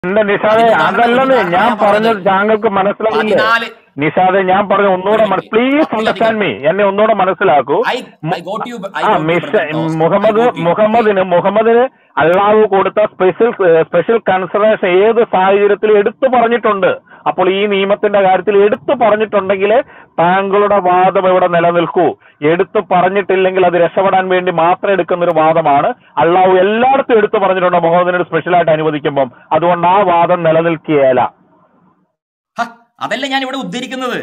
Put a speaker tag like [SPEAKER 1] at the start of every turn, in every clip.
[SPEAKER 1] എന്റെ നിഷാദെ
[SPEAKER 2] അതിന് ഉദാഹരണം
[SPEAKER 1] അതല്ലെന്ന്
[SPEAKER 2] ഉദാഹരണം
[SPEAKER 1] ഞാൻ
[SPEAKER 2] ഞാൻ
[SPEAKER 1] പറഞ്ഞത്
[SPEAKER 2] പറഞ്ഞത്.
[SPEAKER 1] താങ്കൾക്ക് മനസ്സിലായില്ലേ
[SPEAKER 2] പതിനാല്
[SPEAKER 1] നിഷാദെ ഞാൻ പറഞ്ഞ ഒന്നുകൂടെ
[SPEAKER 2] ഒരു മിനിറ്റ്.
[SPEAKER 1] പ്ലീസ്
[SPEAKER 2] പത്തിലധികം.
[SPEAKER 1] അണ്ടർസ്റ്റാൻഡ് മീ എന്നെ ഒന്നുകൂടെ മനസ്സിലാക്കൂ
[SPEAKER 2] I I got you I
[SPEAKER 1] ആ
[SPEAKER 2] got you
[SPEAKER 1] miss
[SPEAKER 2] brother Toss. I
[SPEAKER 1] Muhammad
[SPEAKER 2] got you.
[SPEAKER 1] മുഹമ്മദിന് മുഹമ്മദിന് അള്ളാഹു കൊടുത്ത സ്പെഷ്യൽ സ്പെഷ്യൽ കൺസിഡറേഷൻ ഏത് സാഹചര്യത്തിൽ എടുത്തു പറഞ്ഞിട്ടുണ്ട് അപ്പോൾ ഈ നിയമത്തിന്റെ കാര്യത്തിൽ എടുത്തു പറഞ്ഞിട്ടുണ്ടെങ്കിൽ താങ്കളുടെ വാദം ഇവിടെ നിലനിൽക്കൂ എടുത്തു പറഞ്ഞിട്ടില്ലെങ്കിൽ അത് രക്ഷപ്പെടാൻ വേണ്ടി മാത്രം എടുക്കുന്ന ഒരു വാദമാണ് അള്ളാഹു എല്ലായിടത്തും എടുത്തു പറഞ്ഞിട്ടുണ്ട് മുഹമ്മദിന് സ്പെഷ്യലായിട്ട് അനുവദിക്കുമ്പം അതുകൊണ്ട് ആ വാദം നിലനിൽക്കുകയല്ല
[SPEAKER 2] ഹ, അതല്ല ഞാൻ ഇവിടെ ഉദ്ധരിക്കുന്നത്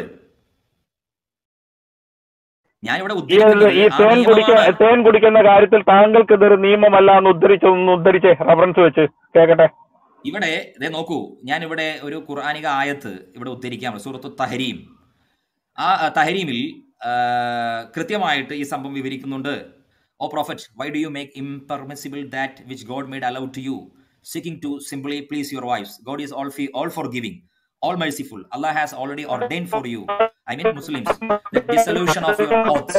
[SPEAKER 2] ഞാൻ ഇവിടെ
[SPEAKER 1] ഈ
[SPEAKER 2] ഉദ്ധരിക്കുന്നത്
[SPEAKER 1] ഈ
[SPEAKER 2] ആ
[SPEAKER 1] തേൻ കുടിക്ക
[SPEAKER 2] നിയമമാണ്
[SPEAKER 1] തേൻ കുടിക്കുന്ന കാര്യത്തിൽ താങ്കൾക്ക് ഇതൊരു നിയമമല്ല എന്ന് ഉദ്ധരിച്ച് ഒന്ന് ഉദ്ധരിച്ചേ റെഫറൻസ് വെച്ച് കേക്കട്ടെ
[SPEAKER 2] ഇവിടെ ദേ നോക്കൂ ഞാൻ ഇവിടെ ഒരു ഖുർആാനിക ആയത്ത് ഇവിടെ ഉദ്ധരിക്കാം സൂറത്തു തഹരീം ആ ആ, തഹരീമിൽ ആ, കൃത്യമായിട്ട് ഈ സംഭവം വിവരിക്കുന്നുണ്ട് O prophet why do you make impermissible that which God made allow to you seeking to simply please your wives God is all ഫി all forgiving all merciful allah has already ordained for you i mean muslims the dissolution of your oaths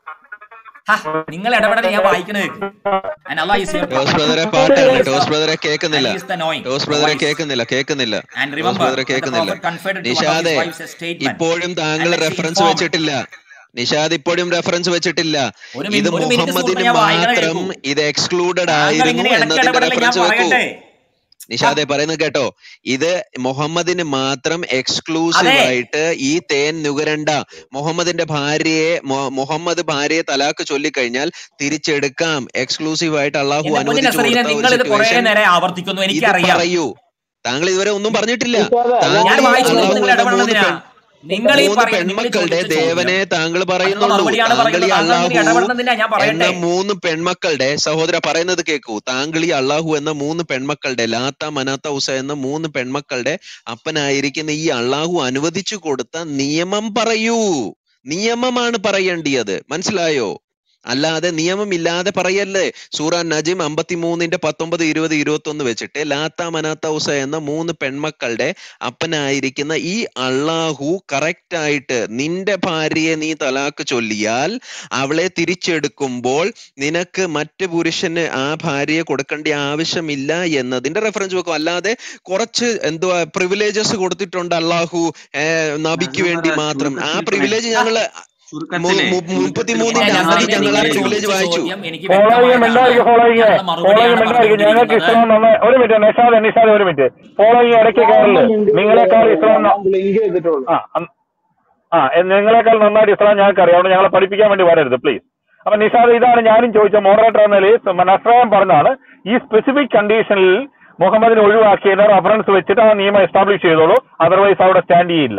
[SPEAKER 2] ഹാ, നിങ്ങൾ ഇടപെടൽ ഞാൻ വായിക്കണത് and allah is your
[SPEAKER 3] toss ബ്രദറെ പാട്ടാണ് toss ബ്രദറെ കേൾക്കുന്നില്ല
[SPEAKER 2] and he is the knowing
[SPEAKER 3] toss ബ്രദറെ
[SPEAKER 2] wise.
[SPEAKER 3] കേൾക്കുന്നില്ല കേൾക്കുന്നില്ല
[SPEAKER 2] And
[SPEAKER 3] ടോസ്
[SPEAKER 2] remember,
[SPEAKER 3] ബ്രദറെ
[SPEAKER 2] when the
[SPEAKER 3] കേൾക്കുന്നില്ല
[SPEAKER 2] prophet conferred to one of his
[SPEAKER 3] നിഷാദെ
[SPEAKER 2] wives a statement,
[SPEAKER 3] ഇപ്പോഴും താങ്കൾ
[SPEAKER 2] and she
[SPEAKER 3] റെഫറൻസ്
[SPEAKER 2] informed-
[SPEAKER 3] വെച്ചിട്ടില്ല നിഷാദ് ഇപ്പോഴും റെഫറൻസ് വെച്ചിട്ടില്ല
[SPEAKER 2] ഒരു മിനി-
[SPEAKER 3] ഇത്
[SPEAKER 2] ഒരു മിനിറ്റ്
[SPEAKER 3] മുഹമ്മദിന്
[SPEAKER 2] സുഹൃത്തേ, ഞാൻ വായിക്കണ
[SPEAKER 3] മാത്രം
[SPEAKER 2] കേൾക്കൂ.
[SPEAKER 3] ഇത് എക്സ്ക്ലൂഡഡ്
[SPEAKER 2] താങ്കൾ
[SPEAKER 3] ആയിരുന്നു
[SPEAKER 2] ഇങ്ങനെ ഇടയ്ക്ക്
[SPEAKER 3] എന്നതിന്റെ
[SPEAKER 2] ഇടപെടൽ ഞാൻ
[SPEAKER 3] റെഫറൻസ് വെക്കൂ
[SPEAKER 2] പറയട്ടെ
[SPEAKER 3] നിഷാദെ പറയുന്നത് കേട്ടോ ഇത് മുഹമ്മദിന് മാത്രം എക്സ്ക്ലൂസീവ്
[SPEAKER 2] അതെ.
[SPEAKER 3] ആയിട്ട് ഈ തേൻ നുകരണ്ട മുഹമ്മദിന്റെ ഭാര്യയെ മു- മുഹമ്മദ് ഭാര്യയെ തലാക്ക് ചൊല്ലിക്കഴിഞ്ഞാൽ തിരിച്ചെടുക്കാം എക്സ്ക്ലൂസീവ് ആയിട്ട് അള്ളാഹു
[SPEAKER 2] എന്റെ പൊന്നിന്
[SPEAKER 3] അനുവദിച്ചു
[SPEAKER 2] നസറീനെ
[SPEAKER 3] കൊടുത്ത
[SPEAKER 2] നിങ്ങൾ
[SPEAKER 3] ഒരു
[SPEAKER 2] ഇത് കുറെ
[SPEAKER 3] സിറ്റുവേഷൻ
[SPEAKER 2] നേരം ആവർത്തിക്കുന്നു
[SPEAKER 3] ഇത്
[SPEAKER 2] എനിക്കറിയാം
[SPEAKER 3] പറയൂ താങ്കൾ ഇതുവരെ ഒന്നും പറഞ്ഞിട്ടില്ല
[SPEAKER 1] നിഷാദെ,
[SPEAKER 2] ഞാൻ
[SPEAKER 3] താങ്കൾ
[SPEAKER 2] വായിച്ചു
[SPEAKER 3] അള്ളാഹു
[SPEAKER 2] നിങ്ങൾ
[SPEAKER 3] എന്ന
[SPEAKER 2] ഇടപെടണതിനാ
[SPEAKER 3] മൂന്ന് പെൺ-
[SPEAKER 2] നിങ്ങൾ ഈ
[SPEAKER 3] മൂന്ന്
[SPEAKER 2] പറയുന്ന നിങ്ങൾ
[SPEAKER 3] പെൺമക്കളുടെ
[SPEAKER 2] ചോദിച്ച
[SPEAKER 3] ദേവനെ
[SPEAKER 2] ചോദ്യം
[SPEAKER 3] താങ്കൾ
[SPEAKER 2] അതിനുള്ള
[SPEAKER 3] പറയുന്നുള്ളൂ
[SPEAKER 2] മറുപടിയാണ്
[SPEAKER 3] താങ്കൾ ഈ
[SPEAKER 2] പറയുന്നത് താങ്കൾ
[SPEAKER 3] അള്ളാഹു
[SPEAKER 2] ഇങ്ങനെ ഇടപെടണമെന്നില്ല ഞാൻ
[SPEAKER 3] എന്ന
[SPEAKER 2] പറയട്ടെ
[SPEAKER 3] മൂന്ന് പെൺമക്കളുടെ സഹോദര പറയുന്നത് കേൾക്കൂ താങ്കൾ ഈ അള്ളാഹു എന്ന മൂന്ന് പെൺമക്കളുടെ ലാത്ത മനാത്ത ഉസ എന്ന മൂന്ന് പെൺമക്കളുടെ അപ്പനായിരിക്കുന്ന ഈ അള്ളാഹു അനുവദിച്ചു കൊടുത്ത നിയമം പറയൂ നിയമമാണ് പറയേണ്ടിയത് മനസ്സിലായോ അല്ലാതെ നിയമമില്ലാതെ പറയല്ലേ സൂറ നജിം അമ്പത്തിമൂന്നിന്റെ പത്തൊമ്പത് ഇരുപത് ഇരുപത്തി ഒന്ന് വെച്ചിട്ട് ലാത്ത മനാത്ത ഉസ എന്ന മൂന്ന് പെൺമക്കളുടെ അപ്പനായിരിക്കുന്ന ഈ അള്ളാഹു കറക്റ്റ് ആയിട്ട് നിന്റെ ഭാര്യയെ നീ തലാക്ക് ചൊല്ലിയാൽ അവളെ തിരിച്ചെടുക്കുമ്പോൾ നിനക്ക് മറ്റ് പുരുഷന് ആ ഭാര്യയെ കൊടുക്കേണ്ട ആവശ്യമില്ല എന്നതിന്റെ റെഫറൻസ് വെക്കും അല്ലാതെ കുറച്ച് എന്തുവാ പ്രിവിലേജസ് കൊടുത്തിട്ടുണ്ട് അള്ളാഹു ഏർ, നബിക്ക് വേണ്ടി മാത്രം ആ പ്രിവിലേജ് ഞങ്ങള്
[SPEAKER 4] ചുരുക്കത്തില്
[SPEAKER 3] മുപ്പത്തിമൂന്നിന്റെ
[SPEAKER 2] ഞാൻ
[SPEAKER 3] ആദ്യം
[SPEAKER 2] നസറീനെ
[SPEAKER 3] ഞങ്ങൾ ആ
[SPEAKER 2] നിങ്ങൾ
[SPEAKER 3] പ്രിവിലേജ്
[SPEAKER 2] ചോദിച്ച
[SPEAKER 3] വായിച്ചു
[SPEAKER 2] ചോദ്യം എനിക്ക്
[SPEAKER 1] ഫോളോയിങ്
[SPEAKER 2] വ്യക്തമായിട്ടാണ്
[SPEAKER 1] മിണ്ടായിരിക്കും ഫോളോയിങ്
[SPEAKER 2] ഞങ്ങളുടെ
[SPEAKER 1] ഫോളോയിങ്
[SPEAKER 2] മറുപടിയാണ്
[SPEAKER 1] മിണ്ടായിരിക്കും ഞങ്ങൾക്ക് ഇസ്ലാം
[SPEAKER 2] പറഞ്ഞുകൊണ്ടിരിക്കുന്നത്
[SPEAKER 1] നന്നായി ഒരു മിനിറ്റ് നിഷാദ് നിഷാദ് ഒരു മിനിറ്റ് ഫോളോയിങ് ഇടയ്ക്ക് കയറില് നിങ്ങളെക്കാൾ ഇസ്ലാം ന-
[SPEAKER 5] ലിങ്ക് ചെയ്തിട്ടുള്ളൂ
[SPEAKER 1] ആ അന്ന്- ആ എ- നിങ്ങളെക്കാൾ നന്നായിട്ട് ഇസ്ലാം ഞങ്ങൾക്ക് അറിയാം അതുകൊണ്ട് ഞങ്ങളെ പഠിപ്പിക്കാൻ വേണ്ടി വരരുത് പ്ലീസ് അപ്പൊ നിഷാദ് ഇതാണ് ഞാനും ചോദിച്ച മോഡറേറ്റർ എന്ന നിലയിൽ നസ്രായം പറഞ്ഞാണ് ഈ സ്പെസിഫിക് കണ്ടീഷനിൽ മുഹമ്മദിനെ ഒഴിവാക്കിയതിന്റെ റഫറൻസ് വെച്ചിട്ട് ആ നിയമം എസ്റ്റാബ്ലിഷ് ചെയ്തോളൂ അതർവൈസ് അവിടെ സ്റ്റാൻഡ് ചെയ്യില്ല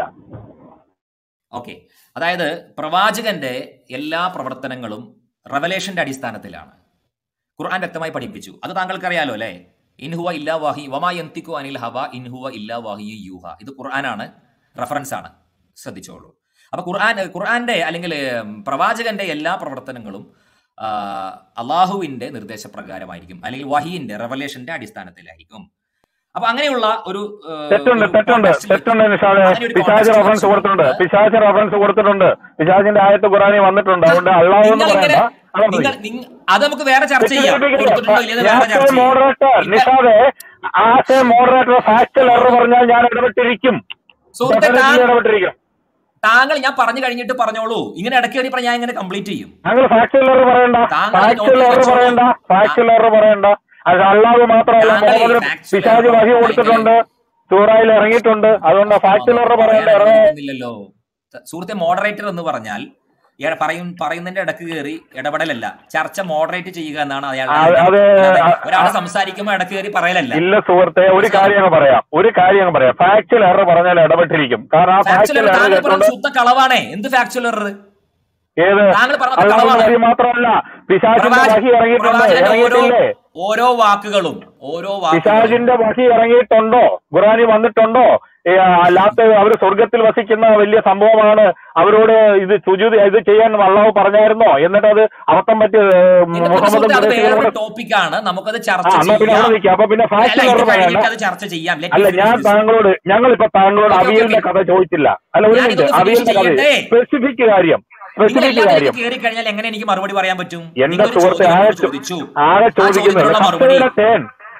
[SPEAKER 2] ഓക്കെ അതായത് പ്രവാചകന്റെ എല്ലാ പ്രവർത്തനങ്ങളും റവലേഷന്റെ അടിസ്ഥാനത്തിലാണ് ഖുർആൻ വ്യക്തമായി പഠിപ്പിച്ചു അത് താങ്കൾക്ക് അറിയാലോ അല്ലേ ഇൻഹുവ ഇല്ലാ വാഹി വമാ യന്തിക്കു അനിൽ ഹവ ഇൻഹുവ ഇല്ലാ വാഹി യൂഹ ഇത് ഖുർആനാണ് റെഫറൻസ് ആണ് ശ്രദ്ധിച്ചോളൂ അപ്പൊ ഖുർആൻ ഖുർആന്റെ അല്ലെങ്കിൽ ഉം, പ്രവാചകന്റെ എല്ലാ പ്രവർത്തനങ്ങളും ആ, അള്ളാഹുവിന്റെ നിർദ്ദേശപ്രകാരമായിരിക്കും അല്ലെങ്കിൽ വഹീന്റെ റെവലേഷന്റെ അടിസ്ഥാനത്തിലായിരിക്കും അപ്പൊ അങ്ങനെയുള്ള ഒരു ഏ,
[SPEAKER 1] തെറ്റുണ്ട്
[SPEAKER 2] ഒരു
[SPEAKER 1] തെറ്റുണ്ട്
[SPEAKER 2] context ൽ-
[SPEAKER 1] തെറ്റുണ്ട് നിഷാദെ
[SPEAKER 2] അങ്ങനെ ഒരു
[SPEAKER 1] പിശാജ്
[SPEAKER 2] context
[SPEAKER 1] റഫറൻസ് കൊടുത്തിട്ടുണ്ട്
[SPEAKER 2] വെച്ചുകൊണ്ട്
[SPEAKER 1] പിശാജ് റഫറൻസ് കൊടുത്തിട്ടുണ്ട് പിശാജിന്റെ ആയത്ത് ഖുറാനി വന്നിട്ടുണ്ട് അതുകൊണ്ട് അള്ളാഹു എന്ന്
[SPEAKER 2] നിങ്ങൾ ഇങ്ങനെ
[SPEAKER 1] പറയണ്ട അതാണ്
[SPEAKER 2] നിങ്ങൾ നിങ്ങ- അത് നമുക്ക് വേറെ ചർച്ച ചെയ്യാം കൊടുത്തിട്ടുണ്ടോ ഇല്ലെന്ന് വേറെ ചർച്ച ചെയ്യാം
[SPEAKER 1] മോഡറേറ്റർ
[SPEAKER 2] നിങ്ങൾ-
[SPEAKER 1] നിഷാദെ as a moderator factual error പറഞ്ഞാൽ ഞാൻ ഇടപെട്ടിരിക്കും
[SPEAKER 2] സുഹൃത്തെ
[SPEAKER 1] Definitely
[SPEAKER 2] താങ്കൾ-
[SPEAKER 1] ഇടപെട്ടിരിക്കും
[SPEAKER 2] താങ്കൾ ഞാൻ പറഞ്ഞു കഴിഞ്ഞിട്ട് പറഞ്ഞോളൂ ഇങ്ങനെ ഇടയ്ക്ക് വേണ്ടി പറഞ്ഞാൽ ഞാൻ ഇങ്ങനെ കംപ്ലീറ്റ് ചെയ്യും
[SPEAKER 1] താങ്കൾ ഫാക്ച്വൽ എറർ പറയണ്ട
[SPEAKER 2] താങ്കൾ
[SPEAKER 1] ഫാക്ച്വൽ
[SPEAKER 2] നോക്കി
[SPEAKER 1] എറർ
[SPEAKER 2] വെച്ചോളൂ.
[SPEAKER 1] പറയണ്ട ഫാക്ച്വൽ എറർ പറയണ്ട അത് അള്ളാഹു മാത്രമല്ല
[SPEAKER 2] താങ്കൾ ഈ
[SPEAKER 1] മുഹമ്മദിന്
[SPEAKER 2] factual
[SPEAKER 1] പിശാജ്
[SPEAKER 2] error
[SPEAKER 1] വഹി കൊടുത്തിട്ടുണ്ട് സൂറായിൽ ഇറങ്ങിയിട്ടുണ്ട് അതുകൊണ്ട് ഫാക്ച്വൽ എറർ പറയണ്ട എറർ
[SPEAKER 2] ഇല്ലല്ലോ സുഹൃത്തെ മോഡറേറ്റർ എന്ന് പറഞ്ഞാൽ ഇയാൾ പറയും പറയുന്നതിന്റെ ഇടക്ക് കയറി ഇടപെടലല്ല ചർച്ച മോഡറേറ്റ് ചെയ്യുക എന്നാണ് അയാൾ
[SPEAKER 1] ആ, അത്
[SPEAKER 2] ഒരാൾ സംസാരിക്കുമ്പോൾ ഇടക്ക് കയറി പറയലല്ല
[SPEAKER 1] ഇല്ല സുഹൃത്തെ ഒരു കാര്യം അങ്ങ് പറയാം ഒരു കാര്യം അങ്ങ് പറയാം ഫാക്ച്വൽ എറർ പറഞ്ഞാൽ ഇടപെട്ടിരിക്കും കാരണം ആ
[SPEAKER 2] ഫാക്ച്വൽ
[SPEAKER 1] ഫാക്ച്വൽ എറർ
[SPEAKER 2] താങ്കൾ പറഞ്ഞ
[SPEAKER 1] കേട്ടോണ്ട്
[SPEAKER 2] ശുദ്ധ കളവാണേ എന്ത് ഫാക്ച്വൽ എറർ
[SPEAKER 1] ഏത്
[SPEAKER 2] താങ്കൾ പറഞ്ഞത്
[SPEAKER 1] അള്ളാഹുവിന്റെ
[SPEAKER 2] കളവാണ്.
[SPEAKER 1] വഴി മാത്രമല്ല പിശാചിന്റെ വഹി ഇറങ്ങിയിട്ടുണ്ട്
[SPEAKER 2] പ്രവാചകന്റെ ഓരോ
[SPEAKER 1] ഇറങ്ങിയിട്ടില്ലേ
[SPEAKER 2] ഓരോ വാക്കുകളും ഓരോ വാക്കുകളും
[SPEAKER 1] പിശാചിന്റെ വഹി ഇറങ്ങിയിട്ടുണ്ടോ ഖുറാനി വന്നിട്ടുണ്ടോ ഏ, അല്ലാത്ത അവർ സ്വർഗത്തിൽ വസിക്കുന്ന വലിയ സംഭവമാണ് അവരോട് ഇത് സുജൂത് ഇത് ചെയ്യാൻ അള്ളാഹു പറഞ്ഞായിരുന്നോ എന്നിട്ട് അത് അബദ്ധം പറ്റി ഏ,
[SPEAKER 2] എന്റെ
[SPEAKER 1] മുഹമ്മദും
[SPEAKER 2] സുഹൃത്തേ, അത്
[SPEAKER 1] ഖുറൈശികളും
[SPEAKER 2] വേറൊരു
[SPEAKER 1] കൂടെ-
[SPEAKER 2] ടോപ്പിക്കാണ് നമുക്കത്
[SPEAKER 1] ആ
[SPEAKER 2] ചർച്ച
[SPEAKER 1] എന്നാ പിന്നെ അവിടെ നിൽക്കാം അപ്പൊ പിന്നെ
[SPEAKER 2] അല്ല,
[SPEAKER 1] ഫാക്ച്വൽ
[SPEAKER 2] ഇത്
[SPEAKER 1] എറർ പറയണ്ട
[SPEAKER 2] കഴിഞ്ഞിട്ട് അത് ചർച്ച ചെയ്യാം Let me
[SPEAKER 1] അല്ല
[SPEAKER 2] finish
[SPEAKER 1] ഞാൻ
[SPEAKER 2] this.
[SPEAKER 1] താങ്കളോട് ഞങ്ങളിപ്പോ താങ്കളോട്
[SPEAKER 2] ഓക്കേ, ഓക്കേ,
[SPEAKER 1] അവിയലിന്റെ
[SPEAKER 2] ഓക്കേ.
[SPEAKER 1] കഥ ചോദിച്ചില്ല അല്ല ഒരു
[SPEAKER 2] ഞാനിതൊന്ന്
[SPEAKER 1] മിനിറ്റ്
[SPEAKER 2] finish
[SPEAKER 1] അവിയലിന്റെ കഥ
[SPEAKER 2] ചെയ്യട്ടെ.
[SPEAKER 1] സ്പെസിഫിക് കാര്യം
[SPEAKER 2] നിങ്ങൾ
[SPEAKER 1] സ്പെസിഫിക്
[SPEAKER 2] എല്ലാത്തിലും
[SPEAKER 1] കാര്യം
[SPEAKER 2] കയറി കഴിഞ്ഞാൽ എങ്ങനെ എനിക്ക് മറുപടി പറയാൻ പറ്റും
[SPEAKER 1] എന്റെ
[SPEAKER 2] നിങ്ങളൊരു
[SPEAKER 1] സുഹൃത്തെ
[SPEAKER 2] ചോദ്യം
[SPEAKER 1] ആകെ
[SPEAKER 2] എന്നോട് ചോദിച്ചു
[SPEAKER 1] ആകെ
[SPEAKER 2] ആ
[SPEAKER 1] ചോദിക്കുന്നത്
[SPEAKER 2] ചോദ്യത്തിനുള്ള മറുപടി
[SPEAKER 1] കപ്പയുടെ തേൻ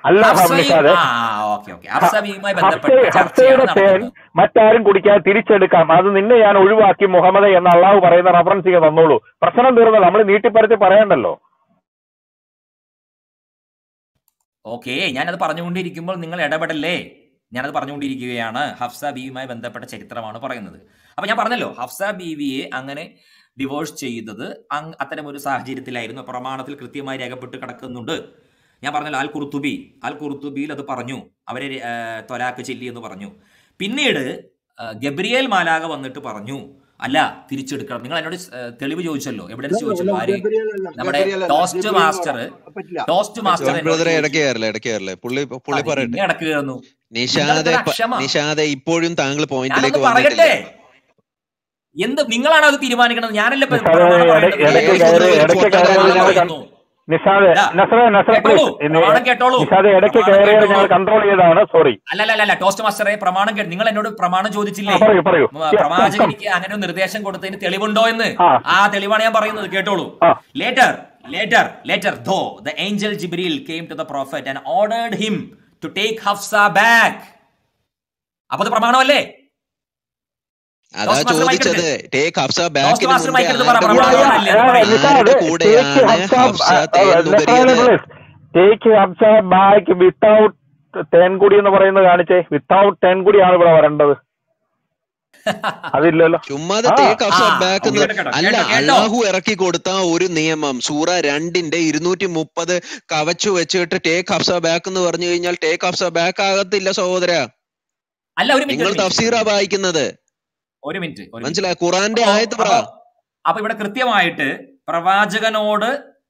[SPEAKER 1] അല്ല
[SPEAKER 2] ഹഫ്സയും
[SPEAKER 1] നിഷാദെ
[SPEAKER 2] ആ ഓക്കെ ഓക്കെ ഹഫ്സ ബീവിയുമായി ബന്ധപ്പെട്ട
[SPEAKER 1] ഹഫ്സ-
[SPEAKER 2] ചർച്ചയാണ്
[SPEAKER 1] ഹഫ്സയുടെ തേൻ
[SPEAKER 2] നടക്കുന്നത്
[SPEAKER 1] മറ്റാരും കുടിക്കാതെ തിരിച്ചെടുക്കാം അത് നിന്നെ ഞാൻ ഒഴിവാക്കി മുഹമ്മദ് എന്ന് അള്ളാഹു പറയുന്ന റഫറൻസ് ഇങ്ങനെ തന്നോളൂ പ്രശ്നം തീർന്നു നമ്മൾ നീട്ടിപ്പരത്തി പറയണ്ടല്ലോ
[SPEAKER 2] ഓക്കെ ഞാനത് പറഞ്ഞുകൊണ്ടിരിക്കുമ്പോൾ നിങ്ങൾ ഇടപെടല്ലേ ഞാനത് പറഞ്ഞുകൊണ്ടിരിക്കുകയാണ് ഹഫ്സ ബീവിയുമായി ബന്ധപ്പെട്ട ചരിത്രമാണ് പറയുന്നത് അപ്പൊ ഞാൻ പറഞ്ഞല്ലോ ഹഫ്സ ബീവിയെ അങ്ങനെ ഡിവോഴ്സ് ചെയ്തത് അങ് അത്തരം ഒരു സാഹചര്യത്തിലായിരുന്നു പ്രമാണത്തിൽ കൃത്യമായി രേഖപ്പെട്ട് കിടക്കുന്നുണ്ട് ഞാൻ പറഞ്ഞല്ലോ അൽ കുർത്തുബി അൽ കുർത്തുബിയിൽ അത് പറഞ്ഞു അവരെ ആ, ത്വലാക്ക് ചെല്ലി എന്ന് പറഞ്ഞു പിന്നീട് ആ, ഗബ്രിയേൽ മാലാക വന്നിട്ട് പറഞ്ഞു അല്ല തിരിച്ചെടുക്കണം നിങ്ങൾ എന്നോട് ആ, തെളിവ് ചോദിച്ചല്ലോ എവിഡൻസ് ചോദിച്ചല്ലോ ആര് നമ്മുടെ Toast Master Toast Master
[SPEAKER 3] John
[SPEAKER 2] എന്നോട്
[SPEAKER 3] ബ്രദറെ
[SPEAKER 2] ചോദിച്ചു.
[SPEAKER 3] ഇടയ്ക്ക് കയറില്ല ഇടയ്ക്ക് കയറില്ല പുള്ളി പുള്ളി
[SPEAKER 2] അത്
[SPEAKER 3] പറയട്ടെ
[SPEAKER 2] പിന്നെ ഇടക്ക് കയറുന്നു
[SPEAKER 3] നിഷാദെ
[SPEAKER 2] നിങ്ങൾക്കൊരു അക്ഷമ.
[SPEAKER 3] നിഷാദെ ഇപ്പോഴും താങ്കൾ
[SPEAKER 2] ഞാനൊന്ന്
[SPEAKER 3] പോയിന്റിലേക്ക്
[SPEAKER 2] പറയട്ടെ
[SPEAKER 3] വന്നിട്ടില്ല
[SPEAKER 2] എന്ത് നിങ്ങളാണ് അത് തീരുമാനിക്കുന്നത് ഞാനല്ല ഇപ്പൊ
[SPEAKER 1] നിഷാദെ,
[SPEAKER 2] പ്രമാണം
[SPEAKER 1] ഇടയ്ക്ക്
[SPEAKER 2] പറയുന്നത്.
[SPEAKER 1] ഇടയ്ക്ക്
[SPEAKER 2] ഏത്
[SPEAKER 1] കയറി-
[SPEAKER 2] ഒരു
[SPEAKER 1] ഇടയ്ക്ക്
[SPEAKER 2] പൊട്ടൻ
[SPEAKER 1] കയറി
[SPEAKER 2] പ്രമാണം
[SPEAKER 1] ഞങ്ങൾ
[SPEAKER 2] പറയുന്നു.
[SPEAKER 1] നിഷാദെ
[SPEAKER 2] ഇല്ല.
[SPEAKER 1] നസറ നസറ
[SPEAKER 2] കേട്ടോളൂ,
[SPEAKER 1] പ്ലീസ്
[SPEAKER 2] പ്രമാണം കേട്ടോളൂ.
[SPEAKER 1] നിഷാദെ ഇടയ്ക്ക്
[SPEAKER 2] പ്രമാണം
[SPEAKER 1] കയറിയത്
[SPEAKER 2] കേട്ടോളൂ.
[SPEAKER 1] ഞങ്ങൾ കൺട്രോൾ ചെയ്തതാണ് സോറി
[SPEAKER 2] അല്ലല്ല ടോസ്റ്റ് മാസ്റ്ററെ പ്രമാണം കേട്ട് നിങ്ങൾ എന്നോട് പ്രമാണം ചോദിച്ചില്ലേ
[SPEAKER 1] പറയൂ പറയൂ
[SPEAKER 2] ഉം, പ്രവാചകൻ എനിക്ക് അങ്ങനെ ഒരു നിർദ്ദേശം കൊടുത്തതിന് തെളിവുണ്ടോ എന്ന്
[SPEAKER 1] ആ.
[SPEAKER 2] ആ തെളിവാണ് ഞാൻ പറയുന്നത് കേട്ടോളൂ
[SPEAKER 1] ആ.
[SPEAKER 2] Later later later though the angel Jibreel came to the prophet and ordered him to take Hafsa back അപ്പൊ അത് പ്രമാണമല്ലേ
[SPEAKER 3] അതാ
[SPEAKER 2] ടോസ്റ്റ് മാസ്റ്റർ
[SPEAKER 3] ചോദിച്ചത്
[SPEAKER 2] മൈക്കെടുക്ക്.
[SPEAKER 3] ടേക്ക് ഹഫ്സ
[SPEAKER 2] ടോസ്റ്റ്
[SPEAKER 3] ബാക്കിന്
[SPEAKER 2] മാസ്റ്റർ
[SPEAKER 3] മുമ്പേ
[SPEAKER 2] മൈക്കെടുത്ത് പറ,
[SPEAKER 3] ആരുടെ
[SPEAKER 2] പ്രമാണം
[SPEAKER 3] കൂടെ-
[SPEAKER 2] ആണല്ലേ എന്ന് പറയും.
[SPEAKER 3] ആരുടെ കൂടെയാണ് ഹഫ്സ തേന്നുകരിയത്
[SPEAKER 1] ടേക്ക് ഹബ്സ ബാക്ക് വിത്തൗട്ട് തേൻകുടി എന്ന് പറയുന്നത് കാണിച്ചേ വിത്തൗട്ട് തേൻകുടിയാണ് ഇവിടെ വരേണ്ടത് അതില്ലല്ലോ
[SPEAKER 3] ചുമ്മാതെ
[SPEAKER 1] ആ.
[SPEAKER 3] ടേക്ക് ഹഫ്സ
[SPEAKER 2] ആ,
[SPEAKER 3] ബാക്ക്
[SPEAKER 2] കേട്ടോ, കേട്ടോ,
[SPEAKER 3] അല്ല
[SPEAKER 2] കേട്ടോ, കേട്ടോ.
[SPEAKER 3] അള്ളാഹു ഇറക്കി കൊടുത്ത ഒരു നിയമം സൂറ രണ്ടിന്റെ ഇരുന്നൂറ്റി മുപ്പത് കവച്ചു വെച്ചിട്ട് ടേക്ക് ഹഫ്സ ബാക്ക് എന്ന് പറഞ്ഞു കഴിഞ്ഞാൽ ടേക്ക് ഹഫ്സ ബാക്ക് ആകത്തില്ല സഹോദര
[SPEAKER 2] അല്ല ഒരു
[SPEAKER 3] നിങ്ങൾ
[SPEAKER 2] മിനിറ്റ്
[SPEAKER 3] തഫ്സീറ വായിക്കുന്നത്
[SPEAKER 2] ഒരു മിനിറ്റ് ഒരു മിനിറ്റ്.
[SPEAKER 3] മനസ്സിലായ ഖുറാന്റെ
[SPEAKER 2] അപ്പോ-
[SPEAKER 3] ആയത്ത് പറ
[SPEAKER 2] അപ്പോ- അപ്പൊ ഇവിടെ കൃത്യമായിട്ട് പ്രവാചകനോട്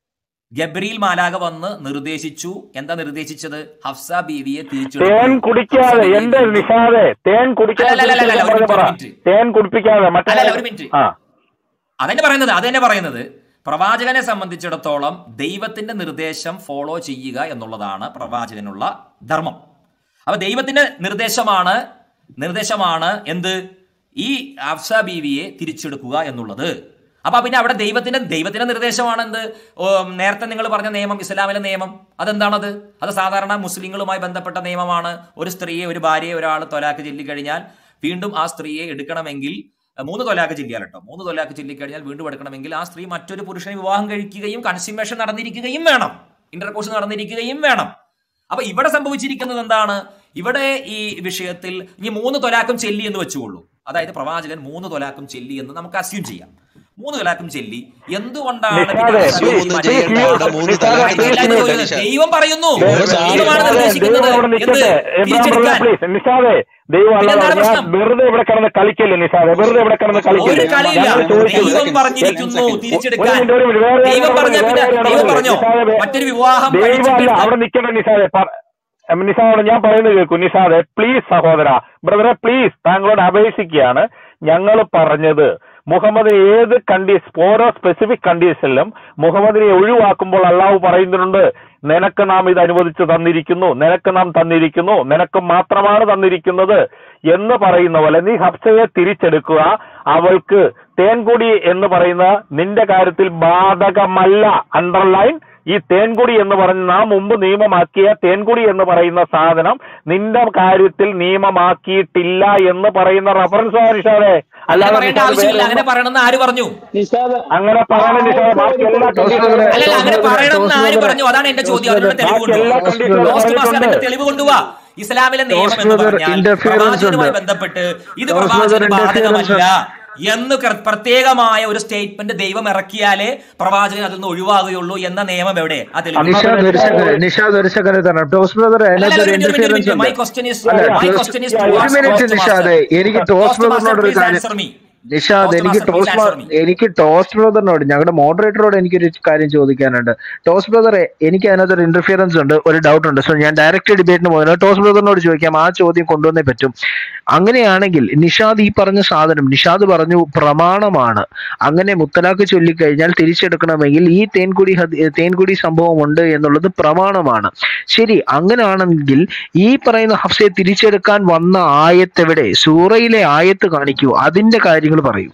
[SPEAKER 2] ഗബ്രീൽ മാലാക വന്ന് നിർദ്ദേശിച്ചു എന്താ നിർദ്ദേശിച്ചത് ഹഫ്സ ബീവിയെ തിരിച്ചു
[SPEAKER 1] തേൻ കുടിക്കാതെ എന്റെ നിഷാദെ തേൻ കുടിക്കാതെ
[SPEAKER 2] അല്ല, അല്ല, അല്ല, അല്ല,
[SPEAKER 1] തിരിച്ച്
[SPEAKER 2] ഒരു
[SPEAKER 1] പറഞ്ഞ് പറ
[SPEAKER 2] മിനിറ്റ്.
[SPEAKER 1] തേൻ കുടിപ്പിക്കാതെ മറ്റേ
[SPEAKER 2] അല്ല, അല്ല, ഒരു മിനിറ്റ്.
[SPEAKER 1] ആ
[SPEAKER 2] അതന്നെ പറയുന്നത് അതന്നെ പറയുന്നത് പ്രവാചകനെ സംബന്ധിച്ചിടത്തോളം ദൈവത്തിന്റെ നിർദ്ദേശം ഫോളോ ചെയ്യുക എന്നുള്ളതാണ് പ്രവാചകനുള്ള ധർമ്മം അപ്പൊ ദൈവത്തിന്റെ നിർദ്ദേശമാണ് നിർദ്ദേശമാണ് എന്ത് ഈ അഫ്സ ബീവിയെ തിരിച്ചെടുക്കുക എന്നുള്ളത് അപ്പൊ പിന്നെ അവിടെ ദൈവത്തിന്റെ ദൈവത്തിന്റെ നിർദ്ദേശമാണ് എന്ത് ഓ, നേരത്തെ നിങ്ങൾ പറഞ്ഞ നിയമം ഇസ്ലാമിലെ നിയമം അതെന്താണത് അത് സാധാരണ മുസ്ലിങ്ങളുമായി ബന്ധപ്പെട്ട നിയമമാണ് ഒരു സ്ത്രീയെ ഒരു ഭാര്യയെ ഒരാൾ തൊലാക്ക് ചൊല്ലിക്കഴിഞ്ഞാൽ വീണ്ടും ആ സ്ത്രീയെ എടുക്കണമെങ്കിൽ അഹ് മൂന്ന് തൊലാക്ക് ചെല്ലിയാൽ കേട്ടോ മൂന്ന് തൊലാക്ക് ചൊല്ലിക്കഴിഞ്ഞാൽ വീണ്ടും എടുക്കണമെങ്കിൽ ആ സ്ത്രീ മറ്റൊരു പുരുഷനെ വിവാഹം കഴിക്കുകയും കൺസ്യൂമേഷൻ നടന്നിരിക്കുകയും വേണം ഇന്റർകോഴ്സ് നടന്നിരിക്കുകയും വേണം അപ്പൊ ഇവിടെ സംഭവിച്ചിരിക്കുന്നത് എന്താണ് ഇവിടെ ഈ വിഷയത്തിൽ ഇനി മൂന്ന് തൊലാക്കും ചെല്ലി എന്ന് വെച്ചുകൊള്ളൂ അതായത് പ്രവാചകൻ മൂന്ന് തൊലാക്കും ചെല്ലി എന്ന് നമുക്ക് അസ്യൂം ചെയ്യാം മൂന്ന് തൊലാക്കും ചെല്ലി എന്തുകൊണ്ടാണ്
[SPEAKER 1] നിഷാദേ,
[SPEAKER 2] പിന്നെ
[SPEAKER 3] please,
[SPEAKER 2] ഈ മറ്റേ
[SPEAKER 3] ചെയ്യണ്ട.
[SPEAKER 2] ഈ
[SPEAKER 3] അവിടെ മൂന്ന്
[SPEAKER 1] നിഷാദേ,
[SPEAKER 3] തലാഖ്
[SPEAKER 1] please,
[SPEAKER 2] ഇല്ലാതെ
[SPEAKER 1] please,
[SPEAKER 2] ഒരു
[SPEAKER 3] നിഷാദ്.
[SPEAKER 2] ദൈവം പറയുന്നു
[SPEAKER 3] ദൈവം
[SPEAKER 2] ദൈവമാണ്
[SPEAKER 3] നിഷാദേ,
[SPEAKER 2] നിർദ്ദേശിക്കുന്നത്
[SPEAKER 1] ദൈവം അവിടെ
[SPEAKER 2] എന്ത്
[SPEAKER 1] നിൽക്കട്ടെ എബ്രാഹിം ബ്രദർ
[SPEAKER 2] തിരിച്ചെടുക്കാൻ
[SPEAKER 1] പ്ലീസ് നിഷാദേ ദൈവം
[SPEAKER 2] പിന്നെ
[SPEAKER 1] അല്ലാതെ
[SPEAKER 2] എന്താണ്
[SPEAKER 1] ഞാൻ
[SPEAKER 2] പ്രശ്നം?
[SPEAKER 1] വെറുതെ ഇവിടെ കിടന്ന് കളിക്കല്ലേ നിഷാദെ വെറുതെ ഇവിടെ കിടന്ന്
[SPEAKER 2] ഒരു
[SPEAKER 1] കളിക്കല്ലേ
[SPEAKER 2] കളിയില്ല
[SPEAKER 1] ഞങ്ങൾ ചോദിച്ചു
[SPEAKER 2] ദൈവം പറഞ്ഞിരിക്കുന്നു
[SPEAKER 1] ഒരു
[SPEAKER 2] തിരിച്ചെടുക്കാൻ
[SPEAKER 1] മിനിറ്റ് ഒരു മിനിറ്റ് വേറെ
[SPEAKER 2] ദൈവം
[SPEAKER 1] ആരും
[SPEAKER 2] പറഞ്ഞ പിന്നെ
[SPEAKER 1] വേറെ ആരും
[SPEAKER 2] ദൈവം പറഞ്ഞോ
[SPEAKER 1] നിഷാദേ,
[SPEAKER 2] മറ്റൊരു വിവാഹം
[SPEAKER 1] ദൈവം അല്ല
[SPEAKER 2] കഴിച്ചിട്ട്
[SPEAKER 1] അവിടെ നിൽക്കണ്ട നിഷാദെ പ- എം, നിഷാദോട് ഞാൻ പറയുന്നത് കേൾക്കൂ നിഷാദെ പ്ലീസ് സഹോദര ബ്രദറെ പ്ലീസ് താങ്കളോട് അപേക്ഷിക്കുകയാണ് ഞങ്ങൾ പറഞ്ഞത് മുഹമ്മദ് ഏത് കണ്ടീഷൻ ഓരോ സ്പെസിഫിക് കണ്ടീഷനിലും മുഹമ്മദിനെ ഒഴിവാക്കുമ്പോൾ അള്ളാഹു പറയുന്നുണ്ട് നിനക്ക് നാം ഇത് അനുവദിച്ചു തന്നിരിക്കുന്നു നിനക്ക് നാം തന്നിരിക്കുന്നു നിനക്ക് മാത്രമാണ് തന്നിരിക്കുന്നത് എന്ന് പറയുന്ന പോലെ നീ ഹഫ്സയെ തിരിച്ചെടുക്കുക അവൾക്ക് തേൻകുടി എന്ന് പറയുന്ന നിന്റെ കാര്യത്തിൽ ബാധകമല്ല അണ്ടർലൈൻ ഈ തേൻകുടി എന്ന് പറഞ്ഞ നാം മുമ്പ് നിയമമാക്കിയ തേൻകുടി എന്ന് പറയുന്ന സാധനം നിന്റെ കാര്യത്തിൽ നിയമമാക്കിയിട്ടില്ല എന്ന് പറയുന്ന റഫറൻസ് നിഷാദെ
[SPEAKER 2] അങ്ങനെ
[SPEAKER 1] അല്ലാതെ
[SPEAKER 2] പറയേണ്ട
[SPEAKER 1] നിഷാദ്
[SPEAKER 2] ആവശ്യമില്ല
[SPEAKER 1] വേറെ
[SPEAKER 2] അങ്ങനെ പറയണമെന്ന് ആര് പറഞ്ഞു
[SPEAKER 4] നിഷാദ്
[SPEAKER 1] അങ്ങനെ പറയണ നിഷാദ് ബാക്കി എല്ലാ കണ്ടീഷനും
[SPEAKER 2] അല്ലല്ല അങ്ങനെ പറയണമെന്ന് ആര് പറഞ്ഞു അതാണ് എന്റെ ചോദ്യം അതിനുള്ള തെളിവ്
[SPEAKER 1] ബാക്കി എല്ലാ
[SPEAKER 2] കൊണ്ടുപോവാ
[SPEAKER 1] കണ്ടീഷനും
[SPEAKER 2] ലോസ്റ്റ് മാസ്റ്റർ അതിന്റെ
[SPEAKER 1] പറഞ്ഞിട്ടുണ്ട്
[SPEAKER 2] തെളിവ് കൊണ്ടുപോവാ ഇസ്ലാമിലെ നിയമം എന്ന്
[SPEAKER 5] Brother,
[SPEAKER 2] പറഞ്ഞാൽ
[SPEAKER 5] interference
[SPEAKER 2] പ്രവാചകനുമായി
[SPEAKER 5] ഉണ്ട്.
[SPEAKER 2] ബന്ധപ്പെട്ട് ഇത്
[SPEAKER 5] Brother,
[SPEAKER 2] പ്രവാചകന്
[SPEAKER 5] interference
[SPEAKER 2] ബാധകമല്ല എന്ന് കൃ- പ്രത്യേകമായ ഒരു സ്റ്റേറ്റ്മെന്റ് ദൈവം ഇറക്കിയാലേ പ്രവാചകൻ അതിൽ നിന്ന് ഒഴിവാകുകയുള്ളൂ എന്ന നിയമം എവിടെ ആ തെളിവ്
[SPEAKER 5] നിഷാദ് ഒരു സെക്കൻഡ് നിഷാദ് ഒരു സെക്കൻഡ് തരണം ടോസ് ബ്രദർ
[SPEAKER 2] അല്ലല്ല,
[SPEAKER 5] അതിനകത്ത്
[SPEAKER 2] ഒരു
[SPEAKER 5] ഒരു
[SPEAKER 2] minute, ഒരു minute,
[SPEAKER 5] ഇന്റർഫിയറൻസ്
[SPEAKER 2] minute. My
[SPEAKER 5] ഉണ്ട്
[SPEAKER 2] question is-
[SPEAKER 5] അല്ല,
[SPEAKER 2] my
[SPEAKER 5] just-
[SPEAKER 2] question is
[SPEAKER 1] ഒരു
[SPEAKER 2] to ask
[SPEAKER 5] minute,
[SPEAKER 2] Toast
[SPEAKER 5] നിഷാദേ.
[SPEAKER 2] Master.
[SPEAKER 5] എനിക്ക്
[SPEAKER 2] Toast
[SPEAKER 5] ടോസ്
[SPEAKER 2] Master,
[SPEAKER 5] ബ്രദറിനോട് ഒരു
[SPEAKER 2] please
[SPEAKER 5] കാര്യം
[SPEAKER 2] answer me.
[SPEAKER 5] നിഷാദ്
[SPEAKER 2] Toast
[SPEAKER 5] എനിക്ക്
[SPEAKER 2] Master,
[SPEAKER 5] toss
[SPEAKER 2] please answer me.
[SPEAKER 5] എനിക്ക് ടോസ് ബ്രദറിനോട് ഞങ്ങളുടെ മോഡറേറ്ററോട് എനിക്കൊരു കാര്യം ചോദിക്കാനുണ്ട് ടോസ് ബ്രദറെ എനിക്ക് അതിനകത്ത് ഒരു ഇന്റർഫിയറൻസ് ഉണ്ട് ഒരു ഡൗട്ട് ഉണ്ട് സോ ഞാൻ ഡയറക്റ്റ് ഡിബേറ്റിന് പോകുന്നത് ടോസ് ബ്രദറിനോട് ചോദിക്കാം ആ ചോദ്യം കൊണ്ടുവന്നേ പറ്റും അങ്ങനെയാണെങ്കിൽ നിഷാദ് ഈ പറഞ്ഞ സാധനം നിഷാദ് പറഞ്ഞു പ്രമാണമാണ് അങ്ങനെ മുത്തലാഖ് ചൊല്ലിക്കഴിഞ്ഞാൽ തിരിച്ചെടുക്കണമെങ്കിൽ ഈ തേൻകുടി ഹദി- തേൻകുടി സംഭവം ഉണ്ട് എന്നുള്ളത് പ്രമാണമാണ് ശരി അങ്ങനെയാണെങ്കിൽ ഈ പറയുന്ന ഹഫ്സയെ തിരിച്ചെടുക്കാൻ വന്ന ആയത്ത് എവിടെ സൂറയിലെ ആയത്ത് കാണിക്കൂ അതിന്റെ കാര്യങ്ങൾ പറയൂ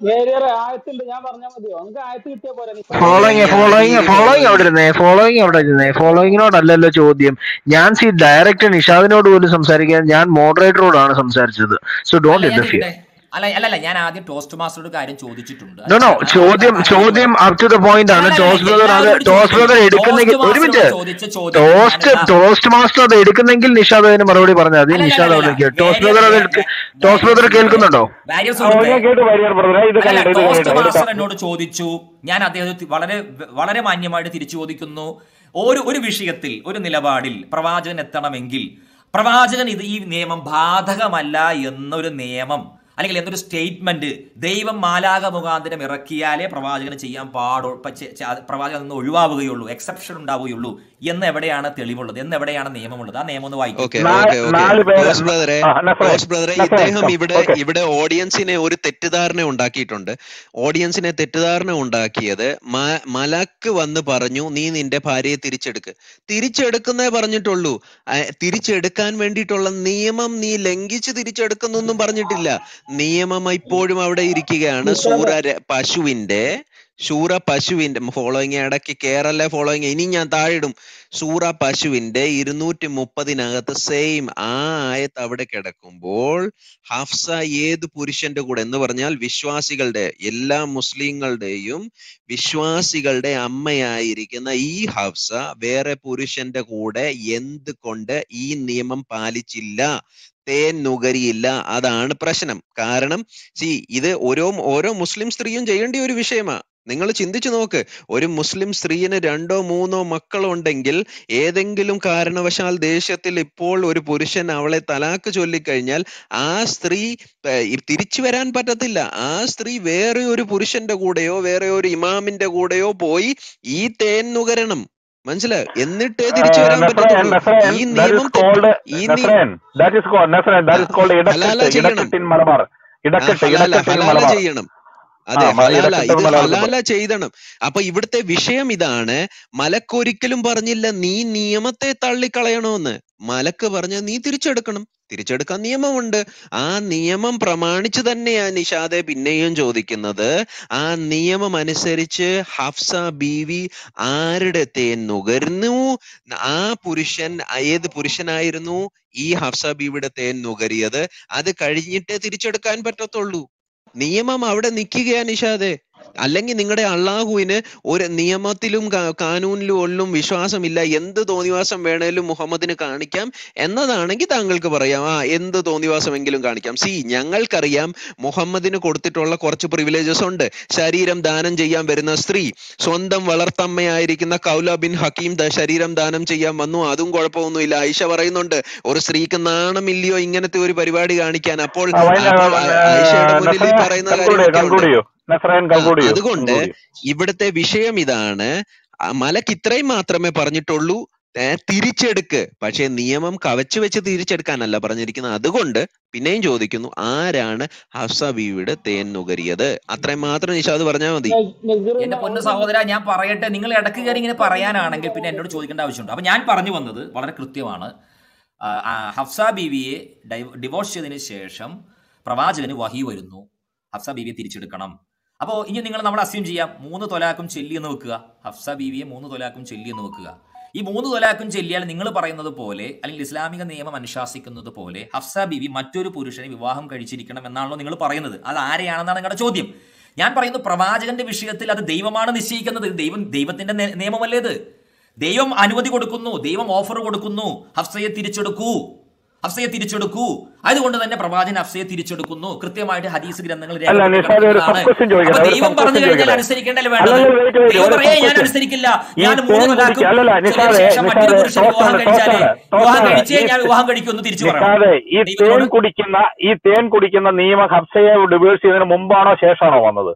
[SPEAKER 4] വേരിയർ ആയത്തുണ്ട് ഞാൻ പറഞ്ഞാൽ മതിയോ നമുക്ക് ആയത്ത് കിട്ടിയാ പോരെ നിസാ
[SPEAKER 5] ഫോളോയിങ് ഫോളോയിങ് ഫോളോയിങ് അവിടെ ഇരുന്നേ ഫോളോയിങ് അവിടെ ഇരുന്നേ ഫോളോയിങ്ങിനോടല്ലല്ലോ ചോദ്യം ഞാൻ സി ഡയറക്റ്റ് നിഷാദിനോട് പോലും സംസാരിക്കാൻ ഞാൻ മോഡറേറ്ററോടാണ് സംസാരിച്ചത് സോ
[SPEAKER 2] അല്ല
[SPEAKER 5] ഡോണ്ട്
[SPEAKER 2] ഞാൻ
[SPEAKER 5] ഇന്റർഫിയർ
[SPEAKER 2] ചോദിക്കട്ടെ അല്ല അല്ല അല്ല ഞാൻ ആദ്യം ടോസ്റ്റ് മാസ്റ്ററോട് കാര്യം ചോദിച്ചിട്ടുണ്ട്
[SPEAKER 5] നോ നോ
[SPEAKER 2] ഞാൻ
[SPEAKER 5] ചോദ്യം
[SPEAKER 2] ആദ്യം
[SPEAKER 5] ചോദ്യം അപ് ടു ദ പോയിന്റ് ആണ്
[SPEAKER 2] അല്ല, അല്ല,
[SPEAKER 5] ടോസ്റ്റ് ബ്രദർ അത്
[SPEAKER 2] എല്ലാവരോടും
[SPEAKER 5] ടോസ്റ്റ് ബ്രദർ
[SPEAKER 2] ചോദിച്ചു.
[SPEAKER 5] എടുക്കുന്നെങ്കിൽ
[SPEAKER 2] ടോസ്റ്റ്
[SPEAKER 5] ഒരു മിനിറ്റ്
[SPEAKER 2] മാസ്റ്ററോട് ചോദിച്ച ചോദ്യം
[SPEAKER 5] ടോസ്റ്റ്
[SPEAKER 2] ഞാനെന്താ-
[SPEAKER 5] ടോസ്റ്റ് മാസ്റ്റർ അത് എടുക്കുന്നെങ്കിൽ നിഷാദ് അതിന് മറുപടി പറഞ്ഞാൽ മതി
[SPEAKER 2] അല്ല,
[SPEAKER 5] നിഷാദ്
[SPEAKER 2] അല്ല,
[SPEAKER 5] അവിടെ
[SPEAKER 2] അല്ല,
[SPEAKER 5] നിൽക്കുക ടോസ്റ്റ്
[SPEAKER 2] വേരിയർ-
[SPEAKER 5] ബ്രദർ അത്
[SPEAKER 2] വേ-
[SPEAKER 5] എടുക്ക
[SPEAKER 2] വേ-
[SPEAKER 5] ടോസ്റ്റ് ബ്രദർ
[SPEAKER 2] വാരിയർ
[SPEAKER 5] കേൾക്കുന്നുണ്ടോ
[SPEAKER 2] വാരിയർ
[SPEAKER 1] ഓ,
[SPEAKER 2] സുഹൃത്തെ
[SPEAKER 1] ഞാൻ കേട്ടു വരിയർ ബ്രദറെ ഇത്
[SPEAKER 2] അല്ല
[SPEAKER 1] കഴിഞ്ഞിട്ട് ഇത്
[SPEAKER 2] ടോസ്റ്റ്
[SPEAKER 1] കഴിഞ്ഞിട്ട്
[SPEAKER 2] മാസ്റ്റർ
[SPEAKER 1] എടുക്കാം
[SPEAKER 2] എന്നോട് ചോദിച്ചു ഞാൻ അദ്ദേഹത്തെ വളരെ വളരെ മാന്യമായിട്ട് തിരിച്ചു ചോദിക്കുന്നു ഒരു ഒരു വിഷയത്തിൽ ഒരു നിലപാടിൽ പ്രവാചകൻ എത്തണമെങ്കിൽ പ്രവാചകൻ ഇത് ഈ നിയമം ബാധകമല്ല എന്നൊരു നിയമം അല്ലെങ്കിൽ എന്നൊരു സ്റ്റേറ്റ്മെന്റ് ദൈവം മാലാക മുഖാന്തരം ഇറക്കിയാലേ പ്രവാചകന് ചെയ്യാൻ പാടു പ- ചെ- ചെ- അത് പ്രവാചകൻ നിന്ന് ഒഴിവാവുകയുള്ളൂ എക്സെപ്ഷൻ ഉണ്ടാവുകയുള്ളൂ എന്ന് എവിടെയാണ് തെളിവുള്ളത് എന്ന് എവിടെയാണ് നിയമമുള്ളത് ആ നിയമം ഒന്ന് വായിക്കും
[SPEAKER 3] ഓക്കെ
[SPEAKER 1] നാ-
[SPEAKER 3] ഓക്കെ ഓക്കെ
[SPEAKER 1] നാല് പേര്
[SPEAKER 3] ടോസ് ബ്രദറെ
[SPEAKER 1] ആ, നസ്രേ,
[SPEAKER 3] ടോസ് ബ്രദറെ
[SPEAKER 1] നസ്രേ,
[SPEAKER 3] ഇദ്ദേഹം
[SPEAKER 1] come.
[SPEAKER 3] ഇവിടെ
[SPEAKER 1] Okay.
[SPEAKER 3] ഇവിടെ ഓഡിയൻസിനെ ഒരു തെറ്റിദ്ധാരണ ഉണ്ടാക്കിയിട്ടുണ്ട് ഓഡിയൻസിനെ തെറ്റിദ്ധാരണ ഉണ്ടാക്കിയത് മ- മലക്ക് വന്ന് പറഞ്ഞു നീ നിന്റെ ഭാര്യയെ തിരിച്ചെടുക്ക് തിരിച്ചെടുക്കുന്നേ പറഞ്ഞിട്ടുള്ളൂ ആ, തിരിച്ചെടുക്കാൻ വേണ്ടിയിട്ടുള്ള നിയമം നീ ലംഘിച്ച് തിരിച്ചെടുക്കുന്നൊന്നും പറഞ്ഞിട്ടില്ല നിയമം ഇപ്പോഴും അവിടെ ഇരിക്കുകയാണ് സൂറ ര- പശുവിന്റെ ശൂറ പശുവിന്റെ ഫോളോയിങ് ഇടയ്ക്ക് കേരള ഫോളോയിങ് ഇനി ഞാൻ താഴെയിടും സൂറ പശുവിന്റെ ഇരുന്നൂറ്റി മുപ്പതിനകത്ത് സെയിം ആ ആയത്ത് അവിടെ കിടക്കുമ്പോൾ ഹഫ്സ ഏത് പുരുഷന്റെ കൂടെ എന്ന് പറഞ്ഞാൽ വിശ്വാസികളുടെ എല്ലാ മുസ്ലിങ്ങളുടെയും വിശ്വാസികളുടെ അമ്മയായിരിക്കുന്ന ഈ ഹഫ്സ വേറെ പുരുഷന്റെ കൂടെ എന്തുകൊണ്ട് ഈ നിയമം പാലിച്ചില്ല തേൻ നുകരിയില്ല അതാണ് പ്രശ്നം കാരണം സി ഇത് ഓരോ ഓരോ മുസ്ലിം സ്ത്രീയും ചെയ്യേണ്ട ഒരു വിഷയമാ നിങ്ങൾ ചിന്തിച്ചു നോക്ക് ഒരു മുസ്ലിം സ്ത്രീന് രണ്ടോ മൂന്നോ മക്കളുണ്ടെങ്കിൽ ഏതെങ്കിലും കാരണവശാൽ ദേശത്തിൽ ഇപ്പോൾ ഒരു പുരുഷൻ അവളെ തലാക്ക് ചൊല്ലിക്കഴിഞ്ഞാൽ ആ സ്ത്രീ ഏർ, ഈ തിരിച്ചു വരാൻ പറ്റത്തില്ല ആ സ്ത്രീ വേറെ ഒരു പുരുഷന്റെ കൂടെയോ വേറെ ഒരു ഇമാമിന്റെ കൂടെയോ പോയി ഈ തേൻ നുകരണം മനസ്സിലായോ എന്നിട്ടേ തിരിച്ചു വരാൻ
[SPEAKER 1] നസ്രൻ
[SPEAKER 3] പറ്റത്തുള്ളൂ
[SPEAKER 1] നസ്രൻ
[SPEAKER 3] ഈ
[SPEAKER 1] ദാറ്റ്
[SPEAKER 3] നിയമം
[SPEAKER 1] ഇസ് കോൾഡ്
[SPEAKER 3] തെറ്റ് ഈ നിയമം
[SPEAKER 1] നസ്രൻ ദാറ്റ് ഇസ് കോൾഡ് നസ്രൻ ദാറ്റ് ഇസ് കോൾഡ്
[SPEAKER 3] ഹലാല
[SPEAKER 1] ഇടക്കെട്ട്
[SPEAKER 3] ചെയ്യണം
[SPEAKER 1] ഇടക്കെട്ടിൻ മലബാർ
[SPEAKER 3] ആ
[SPEAKER 1] ഇടക്കെട്ട്
[SPEAKER 3] ഹലാല
[SPEAKER 1] ഇടക്കെട്ടിൻ
[SPEAKER 3] ഹലാല
[SPEAKER 1] മലബാർ
[SPEAKER 3] ചെയ്യണം
[SPEAKER 1] ആ
[SPEAKER 3] അതെ
[SPEAKER 1] മ-
[SPEAKER 3] ഹലാല
[SPEAKER 1] ഇടക്കെട്ട്
[SPEAKER 3] ഇത്
[SPEAKER 1] മലബാർ
[SPEAKER 3] ഹലാല ചെയ്തണം അപ്പൊ ഇവിടുത്തെ വിഷയം ഇതാണ് മലക്കൊരിക്കലും പറഞ്ഞില്ല നീ നിയമത്തെ തള്ളിക്കളയണമെന്ന് മലക്ക് പറഞ്ഞ നീ തിരിച്ചെടുക്കണം തിരിച്ചെടുക്കാൻ നിയമമുണ്ട് ആ നിയമം പ്രമാണിച്ച് തന്നെയാ നിഷാദെ പിന്നെയും ചോദിക്കുന്നത് ആ നിയമം അനുസരിച്ച് ഹഫ്സ ബീവി ആരുടെ തേൻ നുകരുന്നു ആ പുരുഷൻ ഏത് പുരുഷനായിരുന്നു ഈ ഹഫ്സ ബീവിയുടെ തേൻ നുകരിയത് അത് കഴിഞ്ഞിട്ടേ തിരിച്ചെടുക്കാൻ പറ്റത്തുള്ളൂ നിയമം അവിടെ നിൽക്കുകയാ നിഷാദെ അല്ലെങ്കിൽ നിങ്ങളുടെ അള്ളാഹുവിന് ഒരു നിയമത്തിലും കാ- കാനൂനിലും ഒന്നും വിശ്വാസമില്ല എന്ത് തോന്നിവാസം വേണേലും മുഹമ്മദിന് കാണിക്കാം എന്നതാണെങ്കിൽ താങ്കൾക്ക് പറയാം ആ എന്ത് തോന്നിവാസമെങ്കിലും കാണിക്കാം സി ഞങ്ങൾക്കറിയാം മുഹമ്മദിന് കൊടുത്തിട്ടുള്ള കുറച്ച് പ്രിവിലേജസ് ഉണ്ട് ശരീരം ദാനം ചെയ്യാൻ വരുന്ന സ്ത്രീ സ്വന്തം വളർത്തമ്മയായിരിക്കുന്ന കൗല ബിൻ ഹക്കീം ദ ശരീരം ദാനം ചെയ്യാൻ വന്നു അതും കുഴപ്പമൊന്നുമില്ല ആയിഷ പറയുന്നുണ്ട് ഒരു സ്ത്രീക്ക് നാണമില്ലയോ ഇങ്ങനത്തെ ഒരു പരിപാടി കാണിക്കാൻ അപ്പോൾ
[SPEAKER 1] ആ, വൈ-
[SPEAKER 3] അപ്പോൾ ആ- ആയിഷയുടെ മുന്നിൽ ഈ
[SPEAKER 1] നസ്രൻ
[SPEAKER 3] പറയുന്ന
[SPEAKER 1] കൺക്ലൂഡ് ചെയ്യൂ
[SPEAKER 3] കാര്യങ്ങളൊക്കെ ഉണ്ട്
[SPEAKER 1] കൺക്ലൂഡ് ചെയ്യൂ നസ്രൻ
[SPEAKER 3] ആ
[SPEAKER 1] കൺക്ലൂഡ് ചെയ്യൂ
[SPEAKER 3] അതുകൊണ്ട്
[SPEAKER 1] കൺക്ലൂഡ് ചെയ്യൂ
[SPEAKER 3] ഇവിടുത്തെ വിഷയം ഇതാണ് ആ മലക്ക് ഇത്രയും മാത്രമേ പറഞ്ഞിട്ടുള്ളൂ ഏ, തിരിച്ചെടുക്ക് പക്ഷെ നിയമം കവച്ചു വെച്ച് തിരിച്ചെടുക്കാനല്ല പറഞ്ഞിരിക്കുന്നത് അതുകൊണ്ട് പിന്നെയും ചോദിക്കുന്നു ആരാണ് ഹഫ്സ ബീവിയുടെ തേൻ നുകരിയത് അത്രയും മാത്രം നിഷാദ് പറഞ്ഞാൽ മതി
[SPEAKER 2] എന്റെ പൊന്നു സഹോദര ഞാൻ പറയട്ടെ നിങ്ങൾ ഇടക്ക് കയറി ഇങ്ങനെ പറയാനാണെങ്കിൽ പിന്നെ എന്നോട് ചോദിക്കേണ്ട ആവശ്യമുണ്ട് അപ്പൊ ഞാൻ പറഞ്ഞു വന്നത് വളരെ കൃത്യമാണ് ആ, ആ, ഹഫ്സ ബീവിയെ ഡൈവ് ഡിവോഴ്സ് ചെയ്തതിന് ശേഷം പ്രവാചകന് വഹി വരുന്നു ഹഫ്സ ബീവിയെ തിരിച്ചെടുക്കണം അപ്പോൾ ഇനി നിങ്ങൾ നമ്മൾ അസ്യൂം ചെയ്യാം മൂന്ന് തൊലാക്കും ചെല്ലി എന്ന് വെക്കുക ഹഫ്സ ബീവിയെ മൂന്ന് തൊലാക്കും ചെല്ലി എന്ന് വെക്കുക ഈ മൂന്ന് തൊലാക്കും ചെല്ലിയാൽ നിങ്ങൾ പറയുന്നത് പോലെ അല്ലെങ്കിൽ ഇസ്ലാമിക നിയമം അനുശാസിക്കുന്നത് പോലെ ഹഫ്സ ബീവി മറ്റൊരു പുരുഷനെ വിവാഹം കഴിച്ചിരിക്കണം എന്നാണല്ലോ നിങ്ങൾ പറയുന്നത് അത് ആരെയാണെന്നാണ് നിങ്ങളുടെ ചോദ്യം ഞാൻ പറയുന്നു പ്രവാചകന്റെ വിഷയത്തിൽ അത് ദൈവമാണ് നിശ്ചയിക്കുന്നത് ദൈവം ദൈവത്തിന്റെ നേ- നിയമമല്ലേ ഇത് ദൈവം അനുമതി കൊടുക്കുന്നു ദൈവം ഓഫർ കൊടുക്കുന്നു ഹഫ്സയെ തിരിച്ചെടുക്കൂ ഹഫ്സയെ തിരിച്ചെടുക്കൂ അതുകൊണ്ട് തന്നെ പ്രവാചകൻ ഹഫ്സയെ തിരിച്ചെടുക്കുന്നു കൃത്യമായിട്ട് ഹദീസ് ഗ്രന്ഥങ്ങൾ
[SPEAKER 1] അല്ല
[SPEAKER 2] രേഖപ്പെടുത്തി
[SPEAKER 1] നിഷാദ് ഒരു
[SPEAKER 2] കിടക്കുന്നതാണ്.
[SPEAKER 1] സബ് ക്വസ്റ്റ്യൻ
[SPEAKER 2] അപ്പൊ
[SPEAKER 1] ചോദിക്കട്ടെ ഒരു
[SPEAKER 2] ദൈവം
[SPEAKER 1] സബ്
[SPEAKER 2] പറഞ്ഞു
[SPEAKER 1] ക്വസ്റ്റ്യൻ
[SPEAKER 2] കഴിഞ്ഞാൽ
[SPEAKER 1] ചോദിക്കട്ടെ
[SPEAKER 2] അനുസരിക്കേണ്ടല്ലേ
[SPEAKER 1] അല്ല
[SPEAKER 2] വേണ്ടത്
[SPEAKER 1] അല്ല വെയിറ്റ് വെയിറ്റ്
[SPEAKER 2] ദൈവം
[SPEAKER 1] ഒരു
[SPEAKER 2] പറയേ
[SPEAKER 1] സബ്
[SPEAKER 2] ഞാൻ
[SPEAKER 1] ക്വസ്റ്റ്യൻ
[SPEAKER 2] അനുസരിക്കില്ല
[SPEAKER 1] ഈ
[SPEAKER 2] ഞാൻ മൂന്ന്
[SPEAKER 1] തേൻ
[SPEAKER 2] തലാഖും
[SPEAKER 1] കുടിക്കുക അല്ലല്ല
[SPEAKER 2] ചെല്ലിയ
[SPEAKER 1] നിഷാദെ
[SPEAKER 2] ശേഷം മറ്റൊരു
[SPEAKER 1] നിഷാദെ
[SPEAKER 2] പുരുഷൻ വിവാഹം
[SPEAKER 1] ടോസാണ്
[SPEAKER 2] കഴിച്ചാലേ
[SPEAKER 1] ടോസാണ്
[SPEAKER 2] വിവാഹം
[SPEAKER 1] ടോസാണ്
[SPEAKER 2] കഴിച്ചേ
[SPEAKER 1] ഈ
[SPEAKER 2] ഞാൻ വിവാഹം കഴിക്കുമെന്ന് തിരിച്ചു പറയണം
[SPEAKER 1] നിഷാദെ ഈ തേൻ
[SPEAKER 2] ദൈവത്തോട്
[SPEAKER 1] കുടിക്കുന്ന ഈ തേൻ കുടിക്കുന്ന നിയമം ഹബ്സയെ ഡിവേഴ്സ് ചെയ്തതിന് മുമ്പാണോ ശേഷമാണോ വന്നത്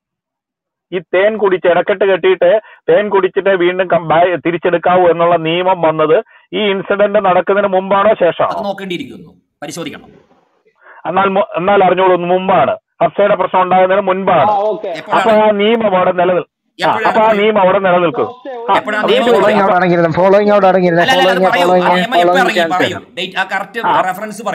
[SPEAKER 1] ഈ തേൻ കുടിച്ച് ഇടക്കെട്ട് കെട്ടിയിട്ട് തേൻ കുടിച്ചിട്ട് വീണ്ടും കം- ബാ- തിരിച്ചെടുക്കാവൂ എന്നുള്ള നിയമം വന്നത് ഈ ഇൻസിഡന്റ് നടക്കുന്നതിന് മുമ്പാണോ
[SPEAKER 2] അത്
[SPEAKER 1] ശേഷമാണോ
[SPEAKER 2] നോക്കേണ്ടിയിരിക്കുന്നു പരിശോധിക്കണം
[SPEAKER 1] എന്നാൽ മു- എന്നാൽ അറിഞ്ഞോളൂ മുമ്പാണ് ഹബ്സയുടെ പ്രശ്നം ഉണ്ടാകുന്നതിന്
[SPEAKER 4] ആ
[SPEAKER 1] മുൻപാണ്
[SPEAKER 4] ഓക്കെ
[SPEAKER 1] അപ്പൊ
[SPEAKER 2] എപ്പോഴാണ്
[SPEAKER 1] ആ നിയമം അവിടെ നിലനിൽ ആ
[SPEAKER 2] എപ്പോഴാണ്
[SPEAKER 1] അപ്പൊ ആ നിയമം അവിടെ നിലനിൽക്കും ആ
[SPEAKER 2] എപ്പോഴാണ്
[SPEAKER 1] അത്
[SPEAKER 2] നിയമം
[SPEAKER 1] ചോദിച്ചു
[SPEAKER 5] ഫോളോയിങ്
[SPEAKER 1] അപ്പൊ
[SPEAKER 5] അവിടെ അടങ്ങിയിരുന്നത് ഫോളോയിങ് അവിടെ അടങ്ങിയിരുന്നത്
[SPEAKER 2] അല്ല അല്ല അത്
[SPEAKER 5] ഫോളോയിങ്
[SPEAKER 2] പറയൂ ആ
[SPEAKER 5] ഫോളോയിങ്
[SPEAKER 2] നിയമം എപ്പോ
[SPEAKER 5] ഫോളോയിങ്
[SPEAKER 2] ഇറങ്ങി
[SPEAKER 5] ചാൻസ്
[SPEAKER 2] പറയൂ
[SPEAKER 5] തരാം
[SPEAKER 2] ഡേറ്റ് ആ കറക്റ്റ്
[SPEAKER 1] ആ
[SPEAKER 2] റെഫറൻസ് പറയൂ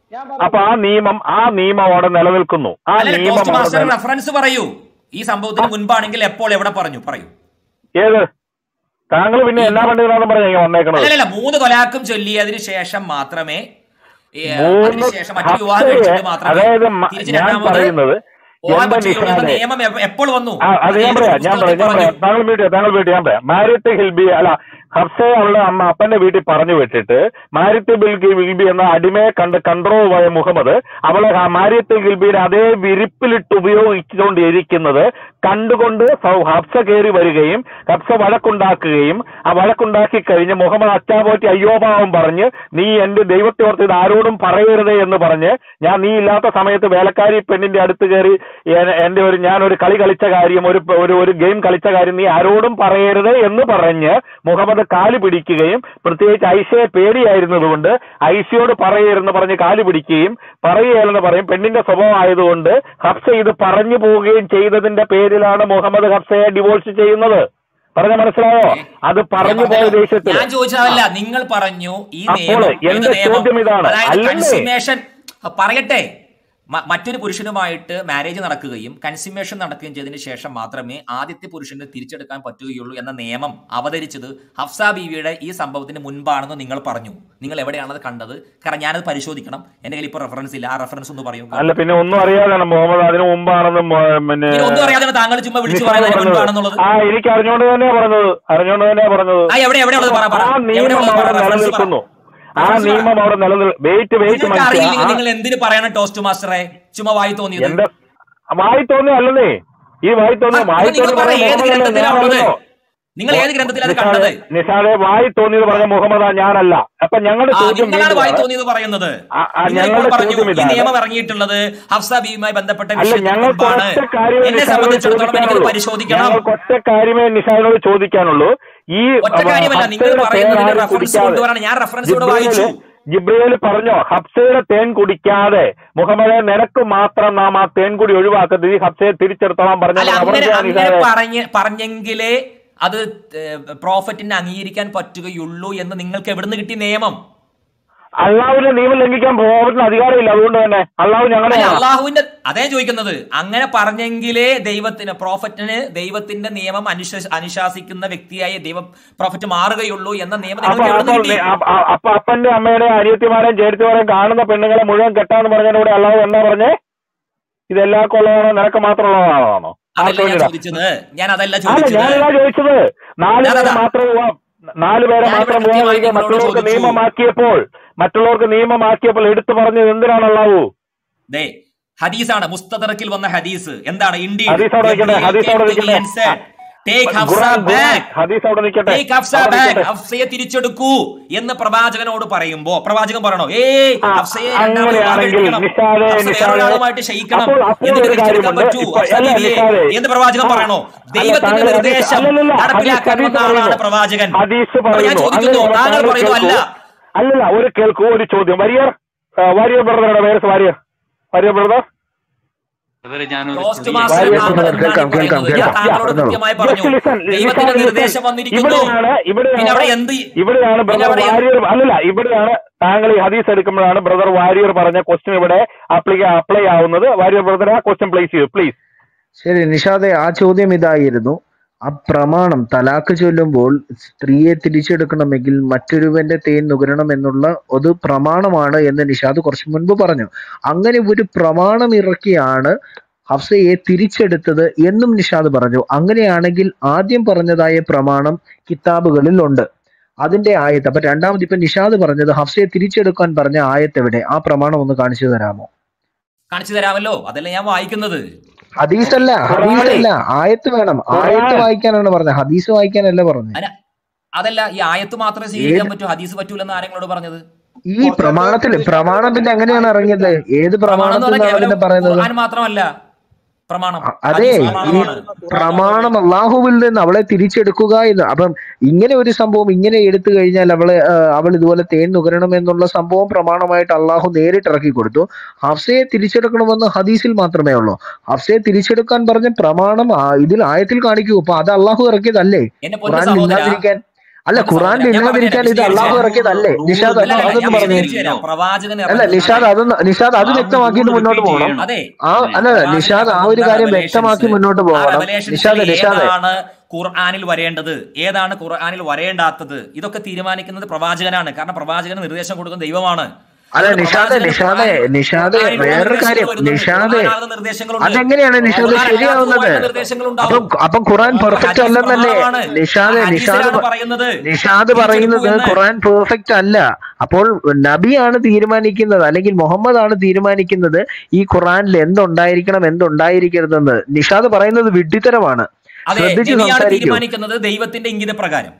[SPEAKER 4] ഞാൻ
[SPEAKER 1] അപ്പൊ
[SPEAKER 4] പറയട്ടെ
[SPEAKER 1] ആ നിയമം ആ നിയമം അവിടെ നിലനിൽക്കുന്നു ആ
[SPEAKER 2] അല്ലല്ല
[SPEAKER 1] നിയമം
[SPEAKER 2] ടോസ്റ്റ്
[SPEAKER 1] അവിടെ
[SPEAKER 2] മാസ്റ്റർ
[SPEAKER 1] നില-
[SPEAKER 2] റെഫറൻസ് പറയൂ ഈ സംഭവത്തിന് മുൻപാണെങ്കിൽ എപ്പോൾ എവിടെ പറഞ്ഞു പറയൂ
[SPEAKER 1] ഏത് താങ്കൾ പിന്നെ എന്നാ പണ്ടിതാണെന്ന് പറഞ്ഞ വന്നേക്കണത്
[SPEAKER 2] അല്ലല്ല മൂന്ന് തൊലാക്കും ചൊല്ലിയതിന് ശേഷം മാത്രമേ ഏ,
[SPEAKER 1] മൂന്ന്
[SPEAKER 2] അതിനുശേഷം മറ്റു വിവാഹം
[SPEAKER 1] ഹഫ്സയെ,
[SPEAKER 2] കഴിച്ചിട്ട് മാത്രമേ
[SPEAKER 1] അതായത് മ-
[SPEAKER 2] തിരിച്ച്
[SPEAKER 1] ഞാൻ
[SPEAKER 2] രണ്ടാമത്
[SPEAKER 1] പറയുന്നത്
[SPEAKER 2] പോകാൻ
[SPEAKER 1] എന്റെ
[SPEAKER 2] പറ്റുകയുള്ളൂ എന്ന
[SPEAKER 1] നിഷാദെ
[SPEAKER 2] നിയമം എപ്പ- എപ്പോൾ വന്നു
[SPEAKER 1] ആ, അത് ഞാൻ
[SPEAKER 2] ഏത്
[SPEAKER 1] പറയാം ഞാൻ
[SPEAKER 2] പുസ്തകത്തിൽ
[SPEAKER 1] പറയാം ഞാൻ
[SPEAKER 2] പറഞ്ഞു?
[SPEAKER 1] പറയാം താങ്കൾ വീട്ടിൽ താങ്കൾ വീട്ടിൽ ഞാൻ പറയാം മാരിറ്റ് ഹിൽബി അല്ല ഹർഷയെ അവളുടെ അമ്മ അപ്പന്റെ വീട്ടിൽ പറഞ്ഞു വിട്ടിട്ട് മാരിറ്റ് ബിൽബി വിൽബി എന്ന അടിമയെ കണ്ട് കൺട്രോൾ പോയ മുഹമ്മദ് അവളെ ആ മാരിറ്റ് ഗിൽബിയുടെ അതേ വിരിപ്പിലിട്ട് ഉപയോഗിച്ചുകൊണ്ടിരിക്കുന്നത് കണ്ടുകൊണ്ട് സൗ- ഹഫ്സ കയറി വരികയും ഹഫ്സ വഴക്കുണ്ടാക്കുകയും ആ വഴക്കുണ്ടാക്കി കഴിഞ്ഞ് മുഹമ്മദ് അച്ചാപോറ്റി അയ്യോഭാവം പറഞ്ഞ് നീ എന്റെ ദൈവത്തെ ഓർത്ത് ഇത് ആരോടും പറയരുതേ എന്ന് പറഞ്ഞ് ഞാൻ നീ ഇല്ലാത്ത സമയത്ത് വേലക്കാരി പെണ്ണിന്റെ അടുത്ത് കയറി എ- എന്റെ ഒരു ഞാൻ ഒരു കളി കളിച്ച കാര്യം ഒരു ഒരു ഒരു ഗെയിം കളിച്ച കാര്യം നീ ആരോടും പറയരുത് എന്ന് പറഞ്ഞ് മുഹമ്മദ് കാല് പിടിക്കുകയും പ്രത്യേകിച്ച് ഐഷയെ പേടിയായിരുന്നതുകൊണ്ട് ഐഷയോട് പറയരുതെന്ന് പറഞ്ഞ് കാല് പിടിക്കുകയും പറയുകയെന്ന് പറയും പെണ്ണിന്റെ സ്വഭാവം ആയതുകൊണ്ട് ഹഫ്സ ഇത് പറഞ്ഞു പോവുകയും ചെയ്തതിന്റെ പേരിലാണ് മുഹമ്മദ് ഹഫ്സയെ ഡിവോഴ്സ് ചെയ്യുന്നത് പറഞ്ഞ മനസ്സിലായോ അത് പറഞ്ഞു
[SPEAKER 2] ഞാൻ
[SPEAKER 1] പോയ
[SPEAKER 2] പറഞ്ഞല്ലോ,
[SPEAKER 1] ദേഷ്യത്തിൽ
[SPEAKER 2] ഞാൻ ചോദിച്ചതല്ല നിങ്ങൾ പറഞ്ഞു ഈ
[SPEAKER 1] അപ്പോൾ
[SPEAKER 2] നിയമം ഏത്
[SPEAKER 1] എന്റെ
[SPEAKER 2] നിയമം?
[SPEAKER 1] ചോദ്യം ഇതാണ്.
[SPEAKER 2] അതായത്
[SPEAKER 1] അല്ലല്ലേ?
[SPEAKER 2] കൺസ്യൂമേഷൻ പറയട്ടെ മ- മറ്റൊരു പുരുഷനുമായിട്ട് മാരേജ് നടക്കുകയും കൺസ്യൂമേഷൻ നടക്കുകയും ചെയ്തതിന് ശേഷം മാത്രമേ ആദ്യത്തെ പുരുഷന് തിരിച്ചെടുക്കാൻ പറ്റുകയുള്ളൂ എന്ന നിയമം അവതരിച്ചത് ഹഫ്സ ബീവിയുടെ ഈ സംഭവത്തിന് മുൻപാണെന്ന് നിങ്ങൾ പറഞ്ഞു നിങ്ങൾ എവിടെയാണത് കണ്ടത് കാരണം ഞാനത് പരിശോധിക്കണം എന്റെ കയ്യിൽ ഇപ്പോൾ റെഫറൻസ് ഇല്ല ആ റെഫറൻസ് ഒന്ന് പറയൂ
[SPEAKER 1] അല്ല പിന്നെ ഒന്നും അറിയാതെയാണ് മുഹമ്മദ് അതിനു മുമ്പാണെന്ന് മോ- പിന്നെ
[SPEAKER 2] ഇനി ഒന്നും അറിയാതെ താങ്കൾ ചുമ്മാ വിളിച്ചു
[SPEAKER 1] നിഷാദ്
[SPEAKER 2] പറയുന്നതിന്
[SPEAKER 1] പറഞ്ഞത്.
[SPEAKER 2] മുൻപാണെന്നുള്ളത്
[SPEAKER 1] ആ എനിക്ക് അറിഞ്ഞുകൊണ്ട് തന്നെയാ പറഞ്ഞത് അറിഞ്ഞുകൊണ്ട് തന്നെയാ പറഞ്ഞത്
[SPEAKER 2] ആ എവിടെ എവിടെയുള്ളത് പറ പറ
[SPEAKER 1] ആ നിയമം
[SPEAKER 2] എവിടെയുള്ളത് പറ
[SPEAKER 1] അവിടെ
[SPEAKER 2] reference പറ.
[SPEAKER 1] നിലനിൽക്കുന്നു ആ
[SPEAKER 2] reference പറ.
[SPEAKER 1] നിയമം അവിടെ നിലനിൽ വെയിറ്റ് വെയിറ്റ്
[SPEAKER 2] നിങ്ങൾക്ക് അറിയില്ലെങ്കിൽ
[SPEAKER 1] മനുഷ്യ
[SPEAKER 2] നിങ്ങൾ എന്തിനു പറയണം ടോസ്റ്റ് മാസ്റ്ററെ ചുമ്മാ വായി തോന്നിയത്
[SPEAKER 1] എന്റെ വായി തോന്നിയല്ലേ ഈ വായി തോന്നിയ
[SPEAKER 2] ആ,
[SPEAKER 1] വായി
[SPEAKER 2] നിങ്ങൾ
[SPEAKER 1] തോന്നി
[SPEAKER 2] പറ,
[SPEAKER 1] പറഞ്ഞ
[SPEAKER 2] ഏത്
[SPEAKER 1] മുഹമ്മദ്
[SPEAKER 2] ഗ്രന്ഥത്തിലാ
[SPEAKER 1] ഞാനല്ലോ.
[SPEAKER 2] ഉള്ളത്? നിങ്ങൾ ഏത് ഗ്രന്ഥത്തിലാണ്
[SPEAKER 1] നിഷാദെ-
[SPEAKER 2] കണ്ടത്
[SPEAKER 1] നിഷാദെ വായി തോന്നിയത് പറഞ്ഞ മുഹമ്മദ് ഞാനല്ല അപ്പൊ ഞങ്ങളുടെ
[SPEAKER 2] ആ
[SPEAKER 1] ചോദ്യം
[SPEAKER 2] നിങ്ങളാണ് വായി
[SPEAKER 1] വീണ്ടും
[SPEAKER 2] തോന്നിയത് പറയുന്നത്
[SPEAKER 1] ആ, ആ,
[SPEAKER 2] നിങ്ങൾ ഇപ്പോൾ
[SPEAKER 1] ഞങ്ങളുടെ
[SPEAKER 2] പറഞ്ഞു
[SPEAKER 1] ചോദ്യം
[SPEAKER 2] ഈ
[SPEAKER 1] ഇതാണ്.
[SPEAKER 2] നിയമം ഇറങ്ങിയിട്ടുള്ളത് ഹഫ്സ ബിയുമായി ബന്ധപ്പെട്ട
[SPEAKER 1] അല്ല
[SPEAKER 2] വിഷയത്തിന്
[SPEAKER 1] ഞങ്ങൾക്ക്
[SPEAKER 2] മുമ്പാണ്
[SPEAKER 1] ഒറ്റ കാര്യമേ
[SPEAKER 2] എന്നെ
[SPEAKER 1] നിഷാദിനോട്
[SPEAKER 2] സംബന്ധിച്ചിടത്തോളം എനിക്കത്
[SPEAKER 1] ചോദിക്കാനുള്ളൂ
[SPEAKER 2] പരിശോധിക്കണം
[SPEAKER 1] ഞങ്ങൾക്ക് ഒറ്റ കാര്യമേ നിഷാദിനോട് ചോദിക്കാനുള്ളൂ ഈ
[SPEAKER 2] ഒറ്റ കാര്യമല്ല നിങ്ങൾ
[SPEAKER 1] ഹഫ്സയുടെ
[SPEAKER 2] പറയുന്നതിന്റെ
[SPEAKER 1] തേൻ ആരും
[SPEAKER 2] റെഫറൻസ്
[SPEAKER 1] കുടിക്കാതെ
[SPEAKER 2] കൊണ്ടുവരണം ഞാൻ റെഫറൻസ് ഇവിടെ
[SPEAKER 1] ജിബ്രീല്
[SPEAKER 2] വായിച്ചു
[SPEAKER 1] ജിബ്രീൽ പറഞ്ഞോ ഹഫ്സയുടെ തേൻ കുടിക്കാതെ മുഹമ്മദെ നിനക്ക് മാത്രം നാം ആ തേൻ കുടി ഒഴിവാക്കരുത് ഈ ഹഫ്സയെ തിരിച്ചെടുത്തോളാൻ പറഞ്ഞു
[SPEAKER 2] അല്ല അങ്ങനെ അങ്ങനെ പറഞ്ഞ പറഞ്ഞെങ്കിലേ അത് പ്രോഫറ്റിനെ അംഗീകരിക്കാൻ പറ്റുകയുള്ളൂ എന്ന് നിങ്ങൾക്ക് എവിടുന്ന് കിട്ടിയ നിയമം
[SPEAKER 1] അള്ളാഹുവിന്റെ നിയമം ലംഘിക്കാൻ പോകാൻ അധികാരമില്ല അതുകൊണ്ട് തന്നെ അള്ളാഹു ഞങ്ങളെ
[SPEAKER 2] അല്ല അള്ളാഹുവിന്റെ അതേ ചോദിക്കുന്നത് അങ്ങനെ പറഞ്ഞെങ്കിലേ ദൈവത്തിന് പ്രോഫറ്റിന് ദൈവത്തിന്റെ നിയമം അനുശ അനുശാസിക്കുന്ന വ്യക്തിയായ ദൈവ പ്രോഫറ്റ് മാറുകയുള്ളൂ എന്ന നിയമം
[SPEAKER 1] അപ്പൊ
[SPEAKER 2] നിങ്ങൾക്ക് എവിടുന്ന്
[SPEAKER 1] അപ്പൊ
[SPEAKER 2] കിട്ടി
[SPEAKER 1] അ- അ- അപ്പൊ അപ്പന്റെ അമ്മയുടെ അനിയത്തിമാരെയും ചേർത്തിമാരെയും കാണുന്ന പെണ്ണുങ്ങളെ മുഴുവൻ കെട്ടാന്ന് പറഞ്ഞതിലൂടെ അള്ളാഹു എന്നാ പറഞ്ഞേ ഇതെല്ലാവർക്കും ഉള്ളതാണോ നിനക്ക് മാത്രമുള്ളതാണോ
[SPEAKER 2] അതല്ല
[SPEAKER 1] ആർക്കും
[SPEAKER 2] ഞാൻ
[SPEAKER 1] ഇല്ല.
[SPEAKER 2] ചോദിച്ചത് ഞാൻ അതല്ല
[SPEAKER 1] അല്ല
[SPEAKER 2] ചോദിച്ചത്
[SPEAKER 1] ഞാനല്ല ചോദിച്ചത് നാല്
[SPEAKER 2] ഞാനതാ.
[SPEAKER 1] പേരെ മാത്രം പോവാം നാല് പേരെ
[SPEAKER 2] ഞാനിവിടെ
[SPEAKER 1] മാത്രം
[SPEAKER 2] കൃത്യമായി
[SPEAKER 1] പോകാൻ
[SPEAKER 2] നിങ്ങളോട്
[SPEAKER 1] മറ്റുള്ളവർക്ക്
[SPEAKER 2] ചോദിച്ചു.
[SPEAKER 1] നിയമമാക്കിയപ്പോൾ മറ്റുള്ളവർക്ക് നിയമമാക്കിയപ്പോൾ എടുത്തു പറഞ്ഞത് എന്തിനാണ് അള്ളാഹു
[SPEAKER 2] ദേ ഹദീസാണ് മുസ്തദറക്കിൽ വന്ന ഹദീസ് എന്താണ് ഇന്ത്യ
[SPEAKER 1] ഹദീസ് അവിടെ നിൽക്കട്ടെ, ഹദീസ് അവിടെ നിൽക്കട്ടെ.
[SPEAKER 2] ടേക്ക് ഹഫ്സ
[SPEAKER 1] ഖുർആൻ, ഖുർആൻ,
[SPEAKER 2] ബാക്ക്
[SPEAKER 1] ഹദീസ് അവിടെ നിൽക്കട്ടെ
[SPEAKER 2] ടേക്ക് ഹഫ്സ
[SPEAKER 1] അവിടെ
[SPEAKER 2] ബാക്ക്
[SPEAKER 1] നിൽക്കട്ടെ.
[SPEAKER 2] ഹഫ്സയെ തിരിച്ചെടുക്കൂ എന്ന് പ്രവാചകനോട് പറയുമ്പോ പ്രവാചകൻ പറയണോ ഏയ്
[SPEAKER 1] ആ,
[SPEAKER 2] ഹഫ്സയെ രണ്ടാമത്
[SPEAKER 1] അങ്ങനെയാണെങ്കിൽ
[SPEAKER 2] വിവാഹം കഴിക്കണം.
[SPEAKER 1] നിഷാദെ,
[SPEAKER 2] ഹഫ്സ
[SPEAKER 1] നിഷാദെ.
[SPEAKER 2] വേറൊരാളുമായിട്ട് ശയിക്കണം
[SPEAKER 1] അപ്പോൾ- അപ്പോൾ
[SPEAKER 2] എന്നിട്ട്
[SPEAKER 1] ഒരു
[SPEAKER 2] തിരിച്ചെടുക്കാൻ
[SPEAKER 1] കാര്യമുണ്ട്.
[SPEAKER 2] പറ്റൂ
[SPEAKER 1] ഇപ്പൊ-
[SPEAKER 2] ഹഫ്സ
[SPEAKER 1] അല്ല,
[SPEAKER 2] ബീവിയെ
[SPEAKER 1] നിഷാദെ.
[SPEAKER 2] എന്ന് പ്രവാചകൻ
[SPEAKER 1] ആ,
[SPEAKER 2] പറയണോ
[SPEAKER 1] അല്ല,
[SPEAKER 2] ദൈവത്തിന്റെ
[SPEAKER 1] താങ്കൾ ഹദീസ്-
[SPEAKER 2] നിർദ്ദേശം
[SPEAKER 1] അല്ലല്ലല്ല, ഹദീസ്
[SPEAKER 2] നടപ്പിലാക്കാൻ വന്ന
[SPEAKER 1] ഹദീസ്
[SPEAKER 2] ആളാണ്
[SPEAKER 1] പറയുന്നു.
[SPEAKER 2] പ്രവാചകൻ
[SPEAKER 1] ഹദീസ്
[SPEAKER 2] അപ്പൊ ഞാൻ
[SPEAKER 1] പറയുന്നു
[SPEAKER 2] ചോദിക്കുന്നു
[SPEAKER 1] അങ്ങനെ
[SPEAKER 2] താങ്കൾ
[SPEAKER 1] താങ്കൾ
[SPEAKER 2] പറയുന്നു അല്ല
[SPEAKER 1] കേൾക്കൂ. അല്ലല്ല ഒരു കേൾക്കൂ ഒരു ചോദ്യം വാരിയർ ആ, വാരിയർ ബ്രദറുടെ പേര് വാരിയർ വാരിയർ ബ്രദർ
[SPEAKER 6] അതുവരെ ഞാനൊരു
[SPEAKER 2] ടോസ്റ്റ്
[SPEAKER 6] ചെറിയ-
[SPEAKER 2] മാസ്റ്റർ
[SPEAKER 1] വാരിയർ
[SPEAKER 2] താങ്കൾ
[SPEAKER 1] ബ്രദർ,
[SPEAKER 2] എന്താണ്
[SPEAKER 5] കേൾക്കാം, കേൾക്കാം,
[SPEAKER 2] പറയുന്നത്? ഞാൻ
[SPEAKER 5] കേൾക്കാം.
[SPEAKER 2] താങ്കളോട്
[SPEAKER 5] പറഞ്ഞോളൂ.
[SPEAKER 2] കൃത്യമായി പറഞ്ഞു
[SPEAKER 1] Just listen,
[SPEAKER 2] ദൈവത്തിന്റെ
[SPEAKER 1] listen,
[SPEAKER 2] നിർദ്ദേശം
[SPEAKER 1] listen.
[SPEAKER 2] വന്നിരിക്കുന്നു
[SPEAKER 1] ഇവിടെയാണ് ഇവിടെയാണ്
[SPEAKER 2] പിന്നെ അവിടെ എന്ത്
[SPEAKER 1] ഇവിടെയാണ്
[SPEAKER 2] പിന്നെ
[SPEAKER 1] ബ്രദർ
[SPEAKER 2] അവിടെ എന്ത്?
[SPEAKER 1] വാരിയർ അല്ലല്ല ഇവിടെയാണ് താങ്കൾ ഈ ഹദീസ് എടുക്കുമ്പോഴാണ് ബ്രദർ വാരിയർ പറഞ്ഞ ക്വസ്റ്റ്യൻ ഇവിടെ അപ്ലൈ അപ്ലൈ ആവുന്നത് വാരിയർ ബ്രദർ ആ ക്വസ്റ്റ്യൻ പ്ലേസ് ചെയ്യൂ പ്ലീസ്
[SPEAKER 5] ശരി നിഷാദെ ആ ചോദ്യം ഇതായിരുന്നു ആ പ്രമാണം തലാക്ക് ചൊല്ലുമ്പോൾ സ്ത്രീയെ തിരിച്ചെടുക്കണമെങ്കിൽ മറ്റൊരുവന്റെ തേൻ നുകരണം എന്നുള്ള ഒരു പ്രമാണമാണ് എന്ന് നിഷാദ് കുറച്ചു മുൻപ് പറഞ്ഞു അങ്ങനെ ഒരു പ്രമാണം ഇറക്കിയാണ് ഹഫ്സയെ തിരിച്ചെടുത്തത് എന്നും നിഷാദ് പറഞ്ഞു അങ്ങനെയാണെങ്കിൽ ആദ്യം പറഞ്ഞതായ പ്രമാണം കിതാബുകളിൽ ഉണ്ട് അതിന്റെ ആയത്ത് അപ്പൊ രണ്ടാമത് ഇപ്പൊ നിഷാദ് പറഞ്ഞത് ഹഫ്സയെ തിരിച്ചെടുക്കാൻ പറഞ്ഞ ആയത്ത് എവിടെ ആ പ്രമാണം ഒന്ന് കാണിച്ചു തരാമോ
[SPEAKER 2] കാണിച്ചു തരാമല്ലോ അതല്ല ഞാൻ വായിക്കുന്നത്
[SPEAKER 5] ഹദീസല്ല ഹദീസല്ല ആയത്ത് വേണം ആയത്ത് വായിക്കാനാണ് പറഞ്ഞത് ഹദീസ് വായിക്കാനല്ല പറഞ്ഞത്
[SPEAKER 2] അല്ല അതല്ല ഈ ആയത്ത് മാത്രമേ സ്വീകരിക്കാൻ പറ്റൂ ഹദീസ് പറ്റൂലെന്ന് ആരെങ്ങളോട് പറഞ്ഞത്
[SPEAKER 5] ഈ പ്രമാണത്തില് പ്രമാണം പിന്നെ എങ്ങനെയാണ് ഇറങ്ങിയത് ഏത്
[SPEAKER 2] പ്രമാണം എന്ന്
[SPEAKER 5] പ്രമാണത്തിൽ
[SPEAKER 2] പറഞ്ഞാൽ
[SPEAKER 5] നിന്നാണ്
[SPEAKER 2] കേവലം
[SPEAKER 5] പിന്നെ പറയുന്നത്
[SPEAKER 2] ഖുർആൻ മാത്രമല്ല പ്രമാണം
[SPEAKER 5] അ- അതെ
[SPEAKER 2] ഹദീസ്
[SPEAKER 5] ഈ
[SPEAKER 2] പ്രമാണമാണ്
[SPEAKER 5] പ്രമാണം അള്ളാഹുവിൽ നിന്ന് അവളെ തിരിച്ചെടുക്കുക എന്ന് അപ്പം ഇങ്ങനെ ഒരു സംഭവം ഇങ്ങനെ എടുത്തു കഴിഞ്ഞാൽ അവളെ ആ, അവൾ ഇതുപോലെ തേൻ നുകരണം എന്നുള്ള സംഭവം പ്രമാണമായിട്ട് അള്ളാഹു നേരിട്ട് ഇറക്കി കൊടുത്തു ഹഫ്സയെ തിരിച്ചെടുക്കണമെന്ന് ഹദീസിൽ മാത്രമേ ഉള്ളൂ ഹഫ്സയെ തിരിച്ചെടുക്കാൻ പറഞ്ഞ പ്രമാണം ആ, ഇതിൽ ആയത്തിൽ കാണിക്കൂ അപ്പൊ അത് അള്ളാഹു ഇറക്കിയതല്ലേ
[SPEAKER 2] എന്റെ പൊന്ന
[SPEAKER 5] ഖുറാനിൽ
[SPEAKER 2] സഹോദര
[SPEAKER 5] ഇല്ലാതിരിക്കാൻ അല്ല
[SPEAKER 2] നമുക്ക്
[SPEAKER 5] ഖുറാനിൽ
[SPEAKER 2] സഹോദരൻ ഞാൻ
[SPEAKER 5] ഇല്ലാതിരിക്കാൻ
[SPEAKER 2] പറഞ്ഞുതരാം
[SPEAKER 5] ഇത് അള്ളാഹു
[SPEAKER 2] വിശദീകരിച്ചു
[SPEAKER 5] ഇറക്കിയതല്ലേ നിഷാദ്
[SPEAKER 2] അല്ല
[SPEAKER 5] അതൊന്ന്
[SPEAKER 2] അല്ല ഞാൻ
[SPEAKER 5] അതൊന്ന് പറഞ്ഞു
[SPEAKER 2] വിശദീകരിച്ചു തരാം പ്രവാചകൻ
[SPEAKER 5] അല്ല
[SPEAKER 2] ഇറങ്ങുന്നത്
[SPEAKER 5] നിഷാദ് അതൊന്ന് നിഷാദ് അത്
[SPEAKER 6] ആ
[SPEAKER 5] വ്യക്തമാക്കിയിട്ട്
[SPEAKER 6] റൂൾ
[SPEAKER 5] മുന്നോട്ട്
[SPEAKER 6] റിപ്പീറ്റ്
[SPEAKER 5] പോകണം
[SPEAKER 6] ചെയ്യണം
[SPEAKER 2] അതെ
[SPEAKER 5] ആ അല്ല
[SPEAKER 2] പ്രവാചകൻ
[SPEAKER 5] നിഷാദ് ആ ഒരു
[SPEAKER 2] ഇറങ്ങുന്ന
[SPEAKER 5] കാര്യം
[SPEAKER 2] റെവലേഷൻസ്
[SPEAKER 5] വ്യക്തമാക്കി മുന്നോട്ട്
[SPEAKER 2] ആ
[SPEAKER 5] പോകണം
[SPEAKER 2] റെവലേഷൻസിൽ
[SPEAKER 5] നിഷാദ് നിഷാദ്
[SPEAKER 2] ഏതാണ് ഖുർആനിൽ വരേണ്ടത് ഏതാണ് ഖുർആനിൽ വരേണ്ടാത്തത് ഇതൊക്കെ തീരുമാനിക്കുന്നത് പ്രവാചകനാണ് കാരണം പ്രവാചകന് നിർദ്ദേശം കൊടുക്കുന്ന ദൈവമാണ്
[SPEAKER 5] അല്ല
[SPEAKER 2] അതുകൊണ്ട്
[SPEAKER 5] നിഷാദെ
[SPEAKER 2] പ്രവാചകന്
[SPEAKER 5] നിഷാദെ
[SPEAKER 2] ഖുർആനിൽ
[SPEAKER 5] നിഷാദെ
[SPEAKER 2] ഖുർആനിലുള്ള
[SPEAKER 5] വേറൊരു
[SPEAKER 2] നിർദ്ദേശങ്ങൾ
[SPEAKER 5] കാര്യം
[SPEAKER 2] വരുന്നുണ്ട്
[SPEAKER 5] നിഷാദെ
[SPEAKER 2] ഖുർആനാകുന്ന നിർദ്ദേശങ്ങളുണ്ട്
[SPEAKER 5] അതെങ്ങനെയാണ് നിഷാദ്
[SPEAKER 2] ഖുർആൻ
[SPEAKER 5] ശരിയാവുന്നത്
[SPEAKER 2] അല്ലാത്തതുമായിട്ടുള്ള നിർദ്ദേശങ്ങൾ
[SPEAKER 5] അപ്പം
[SPEAKER 2] ഉണ്ടാവും
[SPEAKER 5] അപ്പം ഖുറാൻ
[SPEAKER 2] അപ്പോൾ
[SPEAKER 5] പെർഫെക്റ്റ്
[SPEAKER 2] ഹദീസ്
[SPEAKER 5] അല്ലെന്നല്ലേ
[SPEAKER 2] പ്രമാണമാണ്
[SPEAKER 5] നിഷാദ്
[SPEAKER 2] ആ
[SPEAKER 5] നിഷാദ്
[SPEAKER 2] ഹദീസിലാണ്
[SPEAKER 5] പ-
[SPEAKER 2] പറയുന്നത്
[SPEAKER 5] നിഷാദ്
[SPEAKER 2] തിരിച്ചെടുക്കൂ
[SPEAKER 5] പറയുന്നത്
[SPEAKER 2] എന്ന്
[SPEAKER 5] ഖുറാൻ പെർഫെക്റ്റ് അല്ല അപ്പോൾ നബിയാണ് തീരുമാനിക്കുന്നത് അല്ലെങ്കിൽ മുഹമ്മദ് ആണ് തീരുമാനിക്കുന്നത് ഈ ഖുറാനിൽ എന്തുണ്ടായിരിക്കണം എന്തുണ്ടായിരിക്കരുതെന്ന് നിഷാദ് പറയുന്നത് വിഡ്ഢിത്തരമാണ്
[SPEAKER 2] അതെ
[SPEAKER 5] ശ്രദ്ധിച്ച്
[SPEAKER 2] നബിയാണ്
[SPEAKER 5] സംസാരിക്കൂ
[SPEAKER 2] തീരുമാനിക്കുന്നത് ദൈവത്തിന്റെ ഇംഗിത പ്രകാരം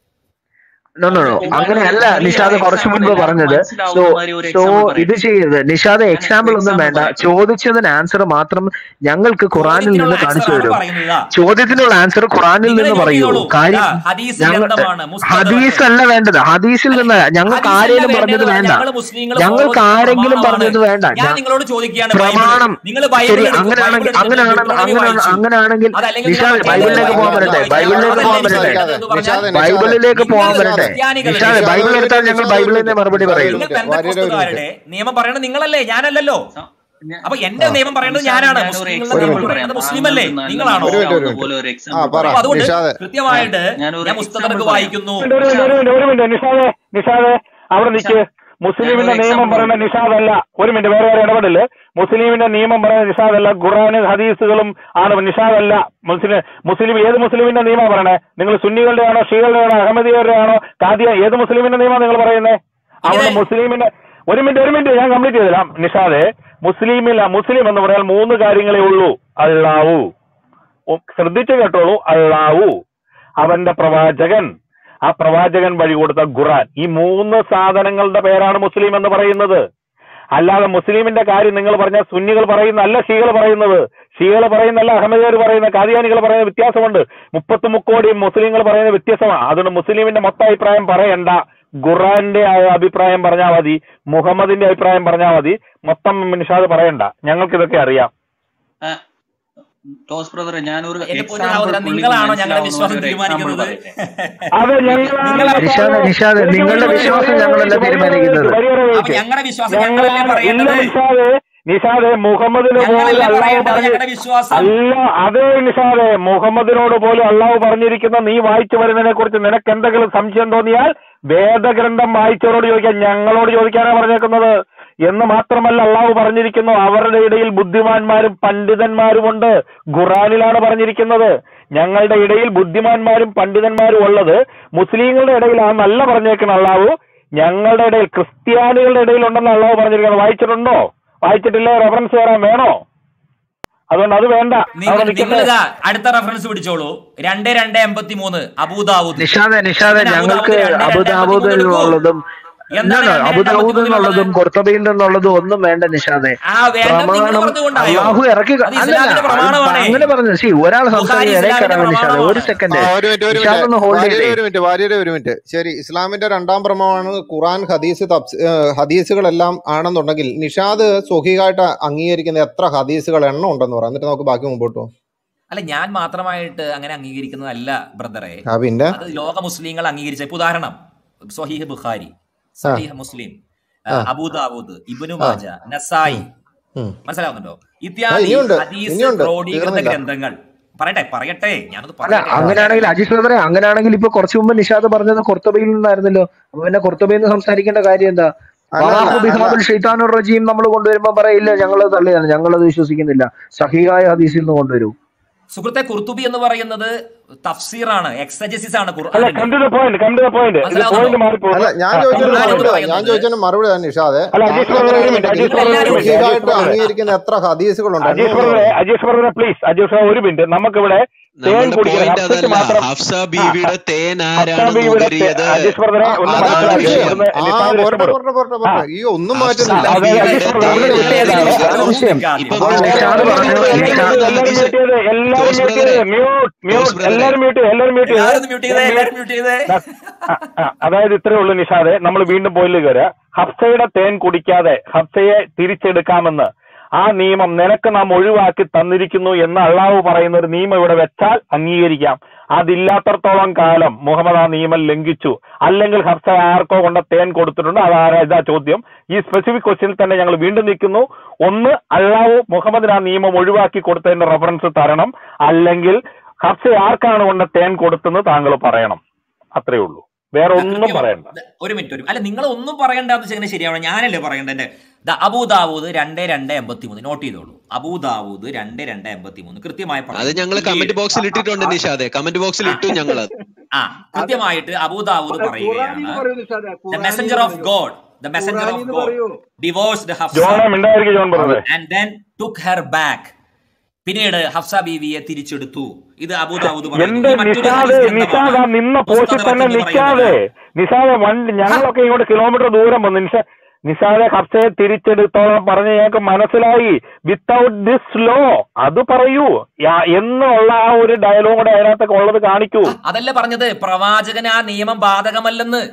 [SPEAKER 5] നോ നോ നോ അങ്ങനെയല്ല നിഷാദ് കുറച്ചു മുൻപ് പറഞ്ഞത് സോ സോ ഇത് ചെയ്യരുത് നിഷാദ് എക്സാമ്പിൾ ഒന്നും വേണ്ട ചോദിച്ചതിന് ആൻസർ മാത്രം ഞങ്ങൾക്ക് ഖുറാനിൽ നിന്ന്
[SPEAKER 2] ചോദ്യത്തിനുള്ള
[SPEAKER 5] കാണിച്ചു
[SPEAKER 2] answer ആണ്
[SPEAKER 5] തരും
[SPEAKER 2] പറയുന്നത്.
[SPEAKER 5] ചോദ്യത്തിനുള്ള ആൻസർ ഖുറാനിൽ
[SPEAKER 2] നിങ്ങൾ
[SPEAKER 5] നിന്ന്
[SPEAKER 2] നോട്ട്
[SPEAKER 5] പറയൂ
[SPEAKER 2] ചെയ്തോളൂ.
[SPEAKER 5] കാര്യം
[SPEAKER 2] ആ, ഹദീസ്
[SPEAKER 5] ഞങ്ങൾ
[SPEAKER 2] ഗ്രന്ഥമാണ്, മുസ്തദ്
[SPEAKER 5] ഹദീസ് അല്ല വേണ്ടത് ഹദീസിൽ നിന്ന് ഞങ്ങൾക്ക്
[SPEAKER 2] ഹദീസല്ല
[SPEAKER 5] ആരെങ്കിലും പറഞ്ഞത്
[SPEAKER 2] വേണ്ടത്.
[SPEAKER 5] വേണ്ട
[SPEAKER 2] ഞങ്ങള് മുസ്ലിങ്ങൾ
[SPEAKER 5] ഞങ്ങൾക്ക്
[SPEAKER 2] follow ചെയ്യുന്ന
[SPEAKER 5] ആരെങ്കിലും
[SPEAKER 2] പ്രമാണമാണ്.
[SPEAKER 5] പറഞ്ഞത് വേണ്ട
[SPEAKER 2] ഞാൻ
[SPEAKER 5] ഞ-
[SPEAKER 2] നിങ്ങളോട് ചോദിക്കുകയാണ്
[SPEAKER 5] പ്രമാണം
[SPEAKER 2] നിങ്ങൾ
[SPEAKER 5] ശരി അങ്ങനെയാണെങ്കിൽ അങ്ങനെയാണെങ്കിൽ അങ്ങനെ അങ്ങനെയാണെങ്കിൽ നിഷാദ് ബൈബിളിലേക്ക് പോകാൻ പറ്റട്ടെ ബൈബിളിലേക്ക് പോകാൻ പറ്റട്ടെ ബൈബിളിലേക്ക് പോകാൻ പറ്റട്ടെ നിഷാദ് ബൈബിൾ എടുത്താൽ ഞങ്ങൾ ബൈബിളിൽ നിന്ന് മറുപടി പറയൂ
[SPEAKER 2] നിങ്ങൾ പെന്തക്കോസ്തുകാരുടെ നിയമം പറയണത് നിങ്ങളല്ലേ ഞാനല്ലല്ലോ അപ്പൊ എന്റെ നിയമം പറയേണ്ടത് ഞാനാണ് മുസ്ലിങ്ങളുടെ നിയമം പറയേണ്ടത് മുസ്ലിം അല്ലേ നിങ്ങളാണോ
[SPEAKER 7] ഒരു മിനിറ്റ്, ഒരു മിനിറ്റ്.
[SPEAKER 6] പോലെ ഒരു
[SPEAKER 7] ആ
[SPEAKER 6] എക്സാമ്പിൾ
[SPEAKER 7] പറ
[SPEAKER 2] അപ്പൊ അതുകൊണ്ട്
[SPEAKER 7] നിഷാദ്
[SPEAKER 2] കൃത്യമായിട്ട്
[SPEAKER 6] ഞാനൊരു
[SPEAKER 2] ഞാൻ പുസ്തകർക്ക്
[SPEAKER 6] example
[SPEAKER 2] വായിക്കുന്നു
[SPEAKER 1] ഒരു മിനിറ്റ് ഒരു മിനിറ്റ് ഒരു മിനിറ്റ് നിഷാദെ നിഷാദെ അവിടെ നിൽക്ക് മുസ്ലിമിന്റെ
[SPEAKER 6] ഞാനൊരു
[SPEAKER 1] നിയമം
[SPEAKER 6] example
[SPEAKER 1] പറയുന്ന നിഷാദല്ല ഒരു മിനിറ്റ് വേറെ വേറെ ഇടപെടില്ല മുസ്ലിമിന്റെ നിയമം പറയുന്ന നിഷാദല്ല ഖുറാന് ഹദീസുകളും ആണ് നിഷാദല്ല മുസ്ലിം മുസ്ലിം ഏത് മുസ്ലിമിന്റെ നിയമം പറയണേ നിങ്ങൾ സുന്നികളുടെ ആണോ ഷീകളുടെ ആണോ അഹമ്മദിയരുടെ ആണോ കാദിയ ഏത് മുസ്ലിമിന്റെ നിയമം നിങ്ങൾ പറയുന്നേ അവിടെ
[SPEAKER 2] ഇത്
[SPEAKER 1] മുസ്ലിമിന്റെ ഒരു മിനിറ്റ് ഒരു മിനിറ്റ് ഞാൻ കംപ്ലീറ്റ് ചെയ്തില്ല നിഷാദെ മുസ്ലിമില്ല മുസ്ലിം എന്ന് പറഞ്ഞാൽ മൂന്ന് കാര്യങ്ങളേ ഉള്ളൂ അള്ളാവു ഉം, ശ്രദ്ധിച്ചു കേട്ടോളൂ അള്ളാവു അവന്റെ പ്രവാചകൻ ആ പ്രവാചകൻ വഴി കൊടുത്ത ഖുറാൻ ഈ മൂന്ന് സാധനങ്ങളുടെ പേരാണ് മുസ്ലിം എന്ന് പറയുന്നത് അല്ലാതെ മുസ്ലിമിന്റെ കാര്യം നിങ്ങൾ പറഞ്ഞ സുന്നികൾ പറയുന്ന അല്ല ഷീകൾ പറയുന്നത് ഷീകൾ പറയുന്നല്ല അഹമ്മദിയർ പറയുന്ന കാദിയാനികൾ പറയുന്ന വ്യത്യാസമുണ്ട് മുപ്പത്തി മുക്കോടി മുസ്ലിങ്ങൾ പറയുന്ന വ്യത്യാസമാണ് അതുകൊണ്ട് മുസ്ലിമിന്റെ മൊത്തം അഭിപ്രായം പറയണ്ട ഖുറാന്റെ ആ അഭിപ്രായം പറഞ്ഞാൽ മതി മുഹമ്മദിന്റെ അഭിപ്രായം പറഞ്ഞാൽ മതി മൊത്തം നിഷാദ് പറയണ്ട ഞങ്ങൾക്ക് ഇതൊക്കെ അറിയാം
[SPEAKER 6] ടോസ് ബ്രദറെ ഞാനൊരു
[SPEAKER 2] എന്റെ പൊന്നു
[SPEAKER 6] example
[SPEAKER 2] സഹോദരൻ
[SPEAKER 6] പുള്ളിക്ക്
[SPEAKER 2] നിങ്ങളാണോ ഞങ്ങളുടെ
[SPEAKER 6] മനസ്സിലാവുന്ന
[SPEAKER 2] വിശ്വാസം
[SPEAKER 6] ഒരു example
[SPEAKER 2] തീരുമാനിക്കുന്നത്
[SPEAKER 6] പറയട്ടെ.
[SPEAKER 1] അത് ഞങ്ങളാണ്
[SPEAKER 5] നിഷാദ് നിഷാദ് നിങ്ങളുടെ വിശ്വാസം ഞങ്ങളല്ല തീരുമാനിക്കുന്നത്
[SPEAKER 2] അപ്പൊ ഞങ്ങളുടെ വിശ്വാസം ഞങ്ങളല്ലേ
[SPEAKER 1] ഞങ്ങളാണ് ഇല്ല
[SPEAKER 2] പറയേണ്ടത്
[SPEAKER 1] നിഷാദെ നിഷാദെ മുഹമ്മദിന് പോലും
[SPEAKER 2] ഞങ്ങളല്ലേ
[SPEAKER 1] അള്ളാഹു
[SPEAKER 2] പറയേണ്ടത്
[SPEAKER 1] പറഞ്ഞു
[SPEAKER 2] ഞങ്ങളുടെ വിശ്വാസം
[SPEAKER 1] അല്ല അതേ നിഷാദെ മുഹമ്മദിനോട് പോലും അള്ളാഹു പറഞ്ഞിരിക്കുന്ന നീ വായിച്ചു വരുന്നതിനെ കുറിച്ച് നിനക്ക് എന്തെങ്കിലും സംശയം തോന്നിയാൽ വേദഗ്രന്ഥം വായിച്ചവരോട് ചോദിക്കാൻ ഞങ്ങളോട് ചോദിക്കാനാണ് പറഞ്ഞേക്കുന്നത് എന്ന് മാത്രമല്ല അള്ളാഹു പറഞ്ഞിരിക്കുന്നു അവരുടെ ഇടയിൽ ബുദ്ധിമാന്മാരും പണ്ഡിതന്മാരുമുണ്ട് ഖുറാനിലാണ് പറഞ്ഞിരിക്കുന്നത് ഞങ്ങളുടെ ഇടയിൽ ബുദ്ധിമാന്മാരും പണ്ഡിതന്മാരും ഉള്ളത് മുസ്ലിങ്ങളുടെ ഇടയിലാണെന്നല്ല പറഞ്ഞേക്കുന്നത് അള്ളാഹു ഞങ്ങളുടെ ഇടയിൽ ക്രിസ്ത്യാനികളുടെ ഇടയിൽ ഉണ്ടെന്ന് അള്ളാഹു പറഞ്ഞിരിക്കുന്നത് വായിച്ചിട്ടുണ്ടോ വായിച്ചിട്ടില്ല റെഫറൻസ് തരാൻ വേണോ അതുകൊണ്ട് അത് വേണ്ട അവിടെ നിൽക്കട്ടെ
[SPEAKER 2] നിങ്ങളിതാ അടുത്ത റെഫറൻസ് പിടിച്ചോളൂ രണ്ട് രണ്ട് എൺപത്തി മൂന്ന് അബൂദാവൂദ്
[SPEAKER 5] നിഷാദെ നിഷാദെ
[SPEAKER 2] ഇതിന്
[SPEAKER 5] ഞങ്ങൾക്ക്
[SPEAKER 2] അബൂദാവൂദ് രണ്ട്
[SPEAKER 5] അബുദാബുദിൽ
[SPEAKER 2] എന്താണ്
[SPEAKER 5] നിന്നുള്ളതും
[SPEAKER 2] രണ്ട്
[SPEAKER 5] അബുദാബുദിൽ
[SPEAKER 2] എൺപത്തിമൂന്നിൽ
[SPEAKER 5] നിന്നുള്ളതും
[SPEAKER 2] ഉള്ളത്?
[SPEAKER 5] കൊർത്തബയിൽ നിന്നുള്ളതും ഒന്നും വേണ്ട നിഷാദെ
[SPEAKER 2] ആ വേണ്ടത് നിങ്ങൾ
[SPEAKER 5] പ്രമാണം
[SPEAKER 2] പറഞ്ഞുകൊണ്ടായോ
[SPEAKER 5] അള്ളാഹു ഇറക്കി
[SPEAKER 2] അത്
[SPEAKER 5] അല്ലല്ല
[SPEAKER 2] ഇസ്ലാമിന്റെ
[SPEAKER 5] അത്
[SPEAKER 2] പ്രമാണമാണ്
[SPEAKER 5] അങ്ങനെ പറഞ്ഞു സി ഒരാൾ
[SPEAKER 2] ബുഖാരി
[SPEAKER 5] സംസാരിക്കാൻ ഇടയിൽ
[SPEAKER 2] ഇസ്ലാമിന്റെ
[SPEAKER 5] കയറാൻ നിഷാദെ ഒരു
[SPEAKER 2] പ്രമാണമാണ്
[SPEAKER 5] സെക്കൻഡ്
[SPEAKER 7] ആ ഒരു മിനിറ്റ് ഒരു
[SPEAKER 5] നിഷാദ് ഒന്ന് ഹോൾഡ്
[SPEAKER 7] മിനിറ്റ്
[SPEAKER 5] ചെയ്തേ
[SPEAKER 7] വാര്യരെ ഒരു മിനിറ്റ് വാര്യരെ ഒരു മിനിറ്റ് ശരി ഇസ്ലാമിന്റെ രണ്ടാം പ്രമാണമാണ് ഖുറാൻ ഹദീസ് തഫ്സ്- ഏഹ് ഹദീസുകളെല്ലാം ആണെന്നുണ്ടെങ്കിൽ നിഷാദ് സ്വഹിയായിട്ട് അംഗീകരിക്കുന്ന എത്ര ഹദീസുകൾ എണ്ണം ഉണ്ടെന്ന് പറയാം എന്നിട്ട് നമുക്ക് ബാക്കി മുമ്പോട്ട് പോകും
[SPEAKER 2] അല്ല ഞാൻ മാത്രമായിട്ട് അങ്ങനെ അംഗീകരിക്കുന്നതല്ല ബ്രദറെ
[SPEAKER 7] ആ പിന്നെ
[SPEAKER 2] അത് ലോക മുസ്ലിങ്ങൾ അംഗീകരിച്ച ഇപ്പൊ ഉദാഹരണം സ്വഹീഹ് ബുഖാരി സഹീഹ് മുസ്ലിം
[SPEAKER 7] ആ.
[SPEAKER 2] അബൂദാവൂദ് ഇബ്നു മാജ നസായി
[SPEAKER 7] ഉം.
[SPEAKER 2] മനസ്സിലാവുന്നുണ്ടോ
[SPEAKER 7] ആ,
[SPEAKER 2] ഇത്യാദി
[SPEAKER 7] ഇനിയുണ്ട്,
[SPEAKER 2] ഹദീസ്
[SPEAKER 7] ഇനിയുണ്ട്.
[SPEAKER 2] ക്രോഡീകൃത
[SPEAKER 7] തീർന്നില്ല.
[SPEAKER 2] ഗ്രന്ഥങ്ങൾ പറയട്ടെ പറയട്ടെ ഞാനത്
[SPEAKER 5] അല്ല
[SPEAKER 2] പറയട്ടെ
[SPEAKER 5] അങ്ങനെയാണെങ്കിൽ അജീഷ് ബ്രദറെ അങ്ങനെയാണെങ്കിൽ ഇപ്പൊ കുറച്ചു മുമ്പ് നിഷാദ് പറഞ്ഞത് കൊർത്തബയിൽ നിന്നായിരുന്നല്ലോ അപ്പൊ പിന്നെ കൊർത്തബയിൽ നിന്ന് സംസാരിക്കേണ്ട കാര്യം എന്താ
[SPEAKER 7] അല്ല,
[SPEAKER 5] ഫറാഹു
[SPEAKER 7] അല്ല,
[SPEAKER 5] ബിഹാബുൽ ഷെയ്ത്താനുർ റജീം നമ്മൾ കൊണ്ടുവരുമ്പോ പറയില്ല ഞങ്ങളത് തള്ളിയാണ് ഞങ്ങളത് വിശ്വസിക്കുന്നില്ല സഹിഹായ ഹദീസിൽ നിന്ന് കൊണ്ടുവരൂ
[SPEAKER 2] സുഹൃത്തെ കുർത്തുബി എന്ന് പറയുന്നത് തഫ്സീറാണ് എക്സജസിസ് ആണ്
[SPEAKER 1] അല്ല
[SPEAKER 2] ഖുർആനിന്റെ
[SPEAKER 1] come to the point come to the point ഇത്
[SPEAKER 2] മനസ്സിലാവുന്നുണ്ടോ?
[SPEAKER 1] പോയിന്റ് മാറിപ്പോകും
[SPEAKER 7] അല്ല ഞാൻ
[SPEAKER 1] ആ,
[SPEAKER 7] ചോദിച്ചതിന്
[SPEAKER 2] ഖുർആൻ
[SPEAKER 7] മറുപടി
[SPEAKER 2] എന്ന്
[SPEAKER 7] താ. ഞാൻ
[SPEAKER 2] പറയുന്നത്
[SPEAKER 7] ചോദിച്ചതിന് മറുപടി താ നിഷാദെ
[SPEAKER 1] അല്ല, അജീഷ്
[SPEAKER 7] താങ്കൾ
[SPEAKER 1] ബ്രദറെ ഒരു
[SPEAKER 7] അങ്ങനെ
[SPEAKER 1] മിനിറ്റ്,
[SPEAKER 7] ആണെങ്കിൽ
[SPEAKER 1] അജീഷ് ബ്രദറെ ഒരു മിനിറ്റ്,
[SPEAKER 7] സ്വഹിയായിട്ട്
[SPEAKER 1] അജീഷ് ബ്രദറെ.
[SPEAKER 7] അംഗീകരിക്കുന്ന എത്ര ഹദീസുകളുണ്ട്
[SPEAKER 1] അജീഷ്
[SPEAKER 7] എണ്ണം എന്ന്
[SPEAKER 1] ബ്രദറെ
[SPEAKER 7] പറയാം
[SPEAKER 1] അജീഷ് ബ്രദറെ പ്ലീസ് അജീഷ് ബ്രദറെ ഒരു മിനിറ്റ് നമുക്കിവിടെ തേൻ
[SPEAKER 3] നമ്മളുടെ
[SPEAKER 1] കുടിക്കണം
[SPEAKER 3] പോയിന്റ്
[SPEAKER 1] ഹഫ്സയ്ക്ക്
[SPEAKER 3] അതല്ല
[SPEAKER 1] മാത്രം
[SPEAKER 3] ഹഫ്സ ബീവിയുടെ തേൻ
[SPEAKER 1] ഹഫ്സ
[SPEAKER 3] ആരാണ്
[SPEAKER 1] ബീവിയുടെ തേ-
[SPEAKER 3] നുകരിയത്
[SPEAKER 1] അജീഷ് ബ്രദറെ
[SPEAKER 7] ആ,
[SPEAKER 1] ഒന്ന്
[SPEAKER 3] അതാണ്
[SPEAKER 7] അതാണ്
[SPEAKER 1] മനസ്സിലാക്കി
[SPEAKER 7] വിഷയം
[SPEAKER 3] വിഷയം
[SPEAKER 1] ഒന്ന്
[SPEAKER 7] ആ
[SPEAKER 1] നിസാദ്
[SPEAKER 7] പോരട്ടെ
[SPEAKER 1] രക്ഷപ്പെടും
[SPEAKER 7] പോരട്ടെ പോരട്ടെ
[SPEAKER 1] ആ
[SPEAKER 7] പോരട്ടെ ഈ ഒന്നും
[SPEAKER 3] ഹഫ്സ
[SPEAKER 7] മാറ്റുന്നില്ല
[SPEAKER 1] അതെ
[SPEAKER 3] ബീവിയുടെ
[SPEAKER 1] അജീഷ് ബ്രദറെ
[SPEAKER 3] തേൻ
[SPEAKER 1] ഒന്ന്
[SPEAKER 5] വിഷയം
[SPEAKER 1] വിട്ടേതാണ്
[SPEAKER 5] ഇതാണ് അതാണ് വിഷയം
[SPEAKER 3] ഇപ്പൊ
[SPEAKER 5] അപ്പോൾ
[SPEAKER 3] ടോസ്
[SPEAKER 5] നിഷാദ്
[SPEAKER 3] ബ്രദറെ
[SPEAKER 5] പറഞ്ഞു
[SPEAKER 3] നിങ്ങൾ
[SPEAKER 5] നിഷാദ്
[SPEAKER 1] എല്ലാവരും
[SPEAKER 3] ഹദീസ്
[SPEAKER 1] മ്യൂട്ട് ചെയ്ത് എല്ലാവരും
[SPEAKER 3] ടോസ്
[SPEAKER 1] മ്യൂട്ട്
[SPEAKER 3] ബ്രദറെ
[SPEAKER 1] ചെയ്ത് മ്യൂട്ട്
[SPEAKER 3] ടോസ്
[SPEAKER 1] മ്യൂട്ട്
[SPEAKER 3] ബ്രദറെ
[SPEAKER 1] എല്ലാവരും മ്യൂട്ട് ചെയ്ത് എല്ലാവരും മ്യൂട്ട് ചെയ്ത്
[SPEAKER 2] എല്ലാവരും മ്യൂട്ട് ചെയ്തേ എല്ലാവരും മ്യൂട്ട് ചെയ്തേ
[SPEAKER 1] ആ, ആ, അതായത് ഇത്രേ ഉള്ളൂ നിഷാദെ നമ്മൾ വീണ്ടും പോയില് കയറുക ഹഫ്സയുടെ തേൻ കുടിക്കാതെ ഹഫ്സയെ തിരിച്ചെടുക്കാമെന്ന് ആ നിയമം നിനക്ക് നാം ഒഴിവാക്കി തന്നിരിക്കുന്നു എന്ന് അള്ളാഹു പറയുന്ന ഒരു നിയമം ഇവിടെ വെച്ചാൽ അംഗീകരിക്കാം അതില്ലാത്തടത്തോളം കാലം മുഹമ്മദ് ആ നിയമം ലംഘിച്ചു അല്ലെങ്കിൽ ഹർഷ ആർക്കോ കൊണ്ട് തേൻ കൊടുത്തിട്ടുണ്ട് അതാരാ ഇതാ ചോദ്യം ഈ സ്പെസിഫിക് ക്വസ്റ്റ്യനിൽ തന്നെ ഞങ്ങൾ വീണ്ടും നിൽക്കുന്നു ഒന്ന് അള്ളാഹു മുഹമ്മദിന് ആ നിയമം ഒഴിവാക്കി കൊടുത്തതിന്റെ റെഫറൻസ് തരണം അല്ലെങ്കിൽ ഹർഷ ആർക്കാണ് കൊണ്ട് തേൻ കൊടുത്തെന്ന് താങ്കൾ പറയണം അത്രേ ഉള്ളൂ വേറെ ഒന്നും
[SPEAKER 2] കൃത്യമാണ്.
[SPEAKER 1] പറയണ്ട
[SPEAKER 2] ദ- ഒരു മിനിറ്റ് ഒരു അല്ല നിങ്ങൾ ഒന്നും പറയണ്ടെന്ന് വെച്ചാൽ ശരിയാണ് ഞാനല്ലേ പറയേണ്ടത് ദ അബൂദാവൂദ് രണ്ട് രണ്ട് എൺപത്തി മൂന്ന് നോട്ട് ചെയ്തോളൂ അബൂദാവൂദ് രണ്ട് രണ്ട് എൺപത്തി മൂന്ന് കൃത്യമായി
[SPEAKER 3] അത് ഞങ്ങൾ കമന്റ് ബോക്സിൽ ഇട്ടിട്ടുണ്ട് നിഷാദെ കമന്റ് ബോക്സിൽ ഇട്ടു ഞങ്ങൾ അത്
[SPEAKER 2] ആ കൃത്യമായിട്ട് അബൂദാവൂദ് പറയുകയാണ് the messenger of God the messenger of God divorced Hafsa
[SPEAKER 1] ജോണെ മിണ്ടായിരിക്കും ജോൺ ബ്രദറെ
[SPEAKER 2] and then took her back പിന്നീട് ഹഫ്സ ബീവിയെ തിരിച്ചെടുത്തു ഇത് അബൂദാവൂദ് പറയുന്നു.
[SPEAKER 1] എന്റെ
[SPEAKER 2] ഈ മറ്റൊരു
[SPEAKER 1] നിഷാദ്
[SPEAKER 2] ഹദീസ്
[SPEAKER 1] നിഷാദ് ആ
[SPEAKER 2] ഗ്രന്ഥമാണ്.
[SPEAKER 1] നിന്ന
[SPEAKER 2] മുസ്തദ്
[SPEAKER 1] പോസ്റ്റിൽ തന്നെ
[SPEAKER 2] എന്ന്
[SPEAKER 1] നിൽക്കാതെ
[SPEAKER 2] പറയുന്നത്.
[SPEAKER 1] നിഷാദ് വണ്ടി ഞങ്ങളൊക്കെ ഇങ്ങോട്ട് കിലോമീറ്റർ ദൂരം വന്നു നിഷ നിഷാദെ ഹർഷയെ തിരിച്ചെടുത്തോളം പറഞ്ഞ് ഞങ്ങൾക്ക് മനസ്സിലായി വിത്തൗട്ട് ദിസ് ലോ അത് പറയൂ യാ- എന്നുള്ള ആ ഒരു ഡയലോഗ് കൂടെ അതിനകത്തൊക്കെ ഉള്ളത് കാണിക്കൂ
[SPEAKER 2] അതല്ല പറഞ്ഞത് പ്രവാചകന് ആ നിയമം ബാധകമല്ലെന്ന്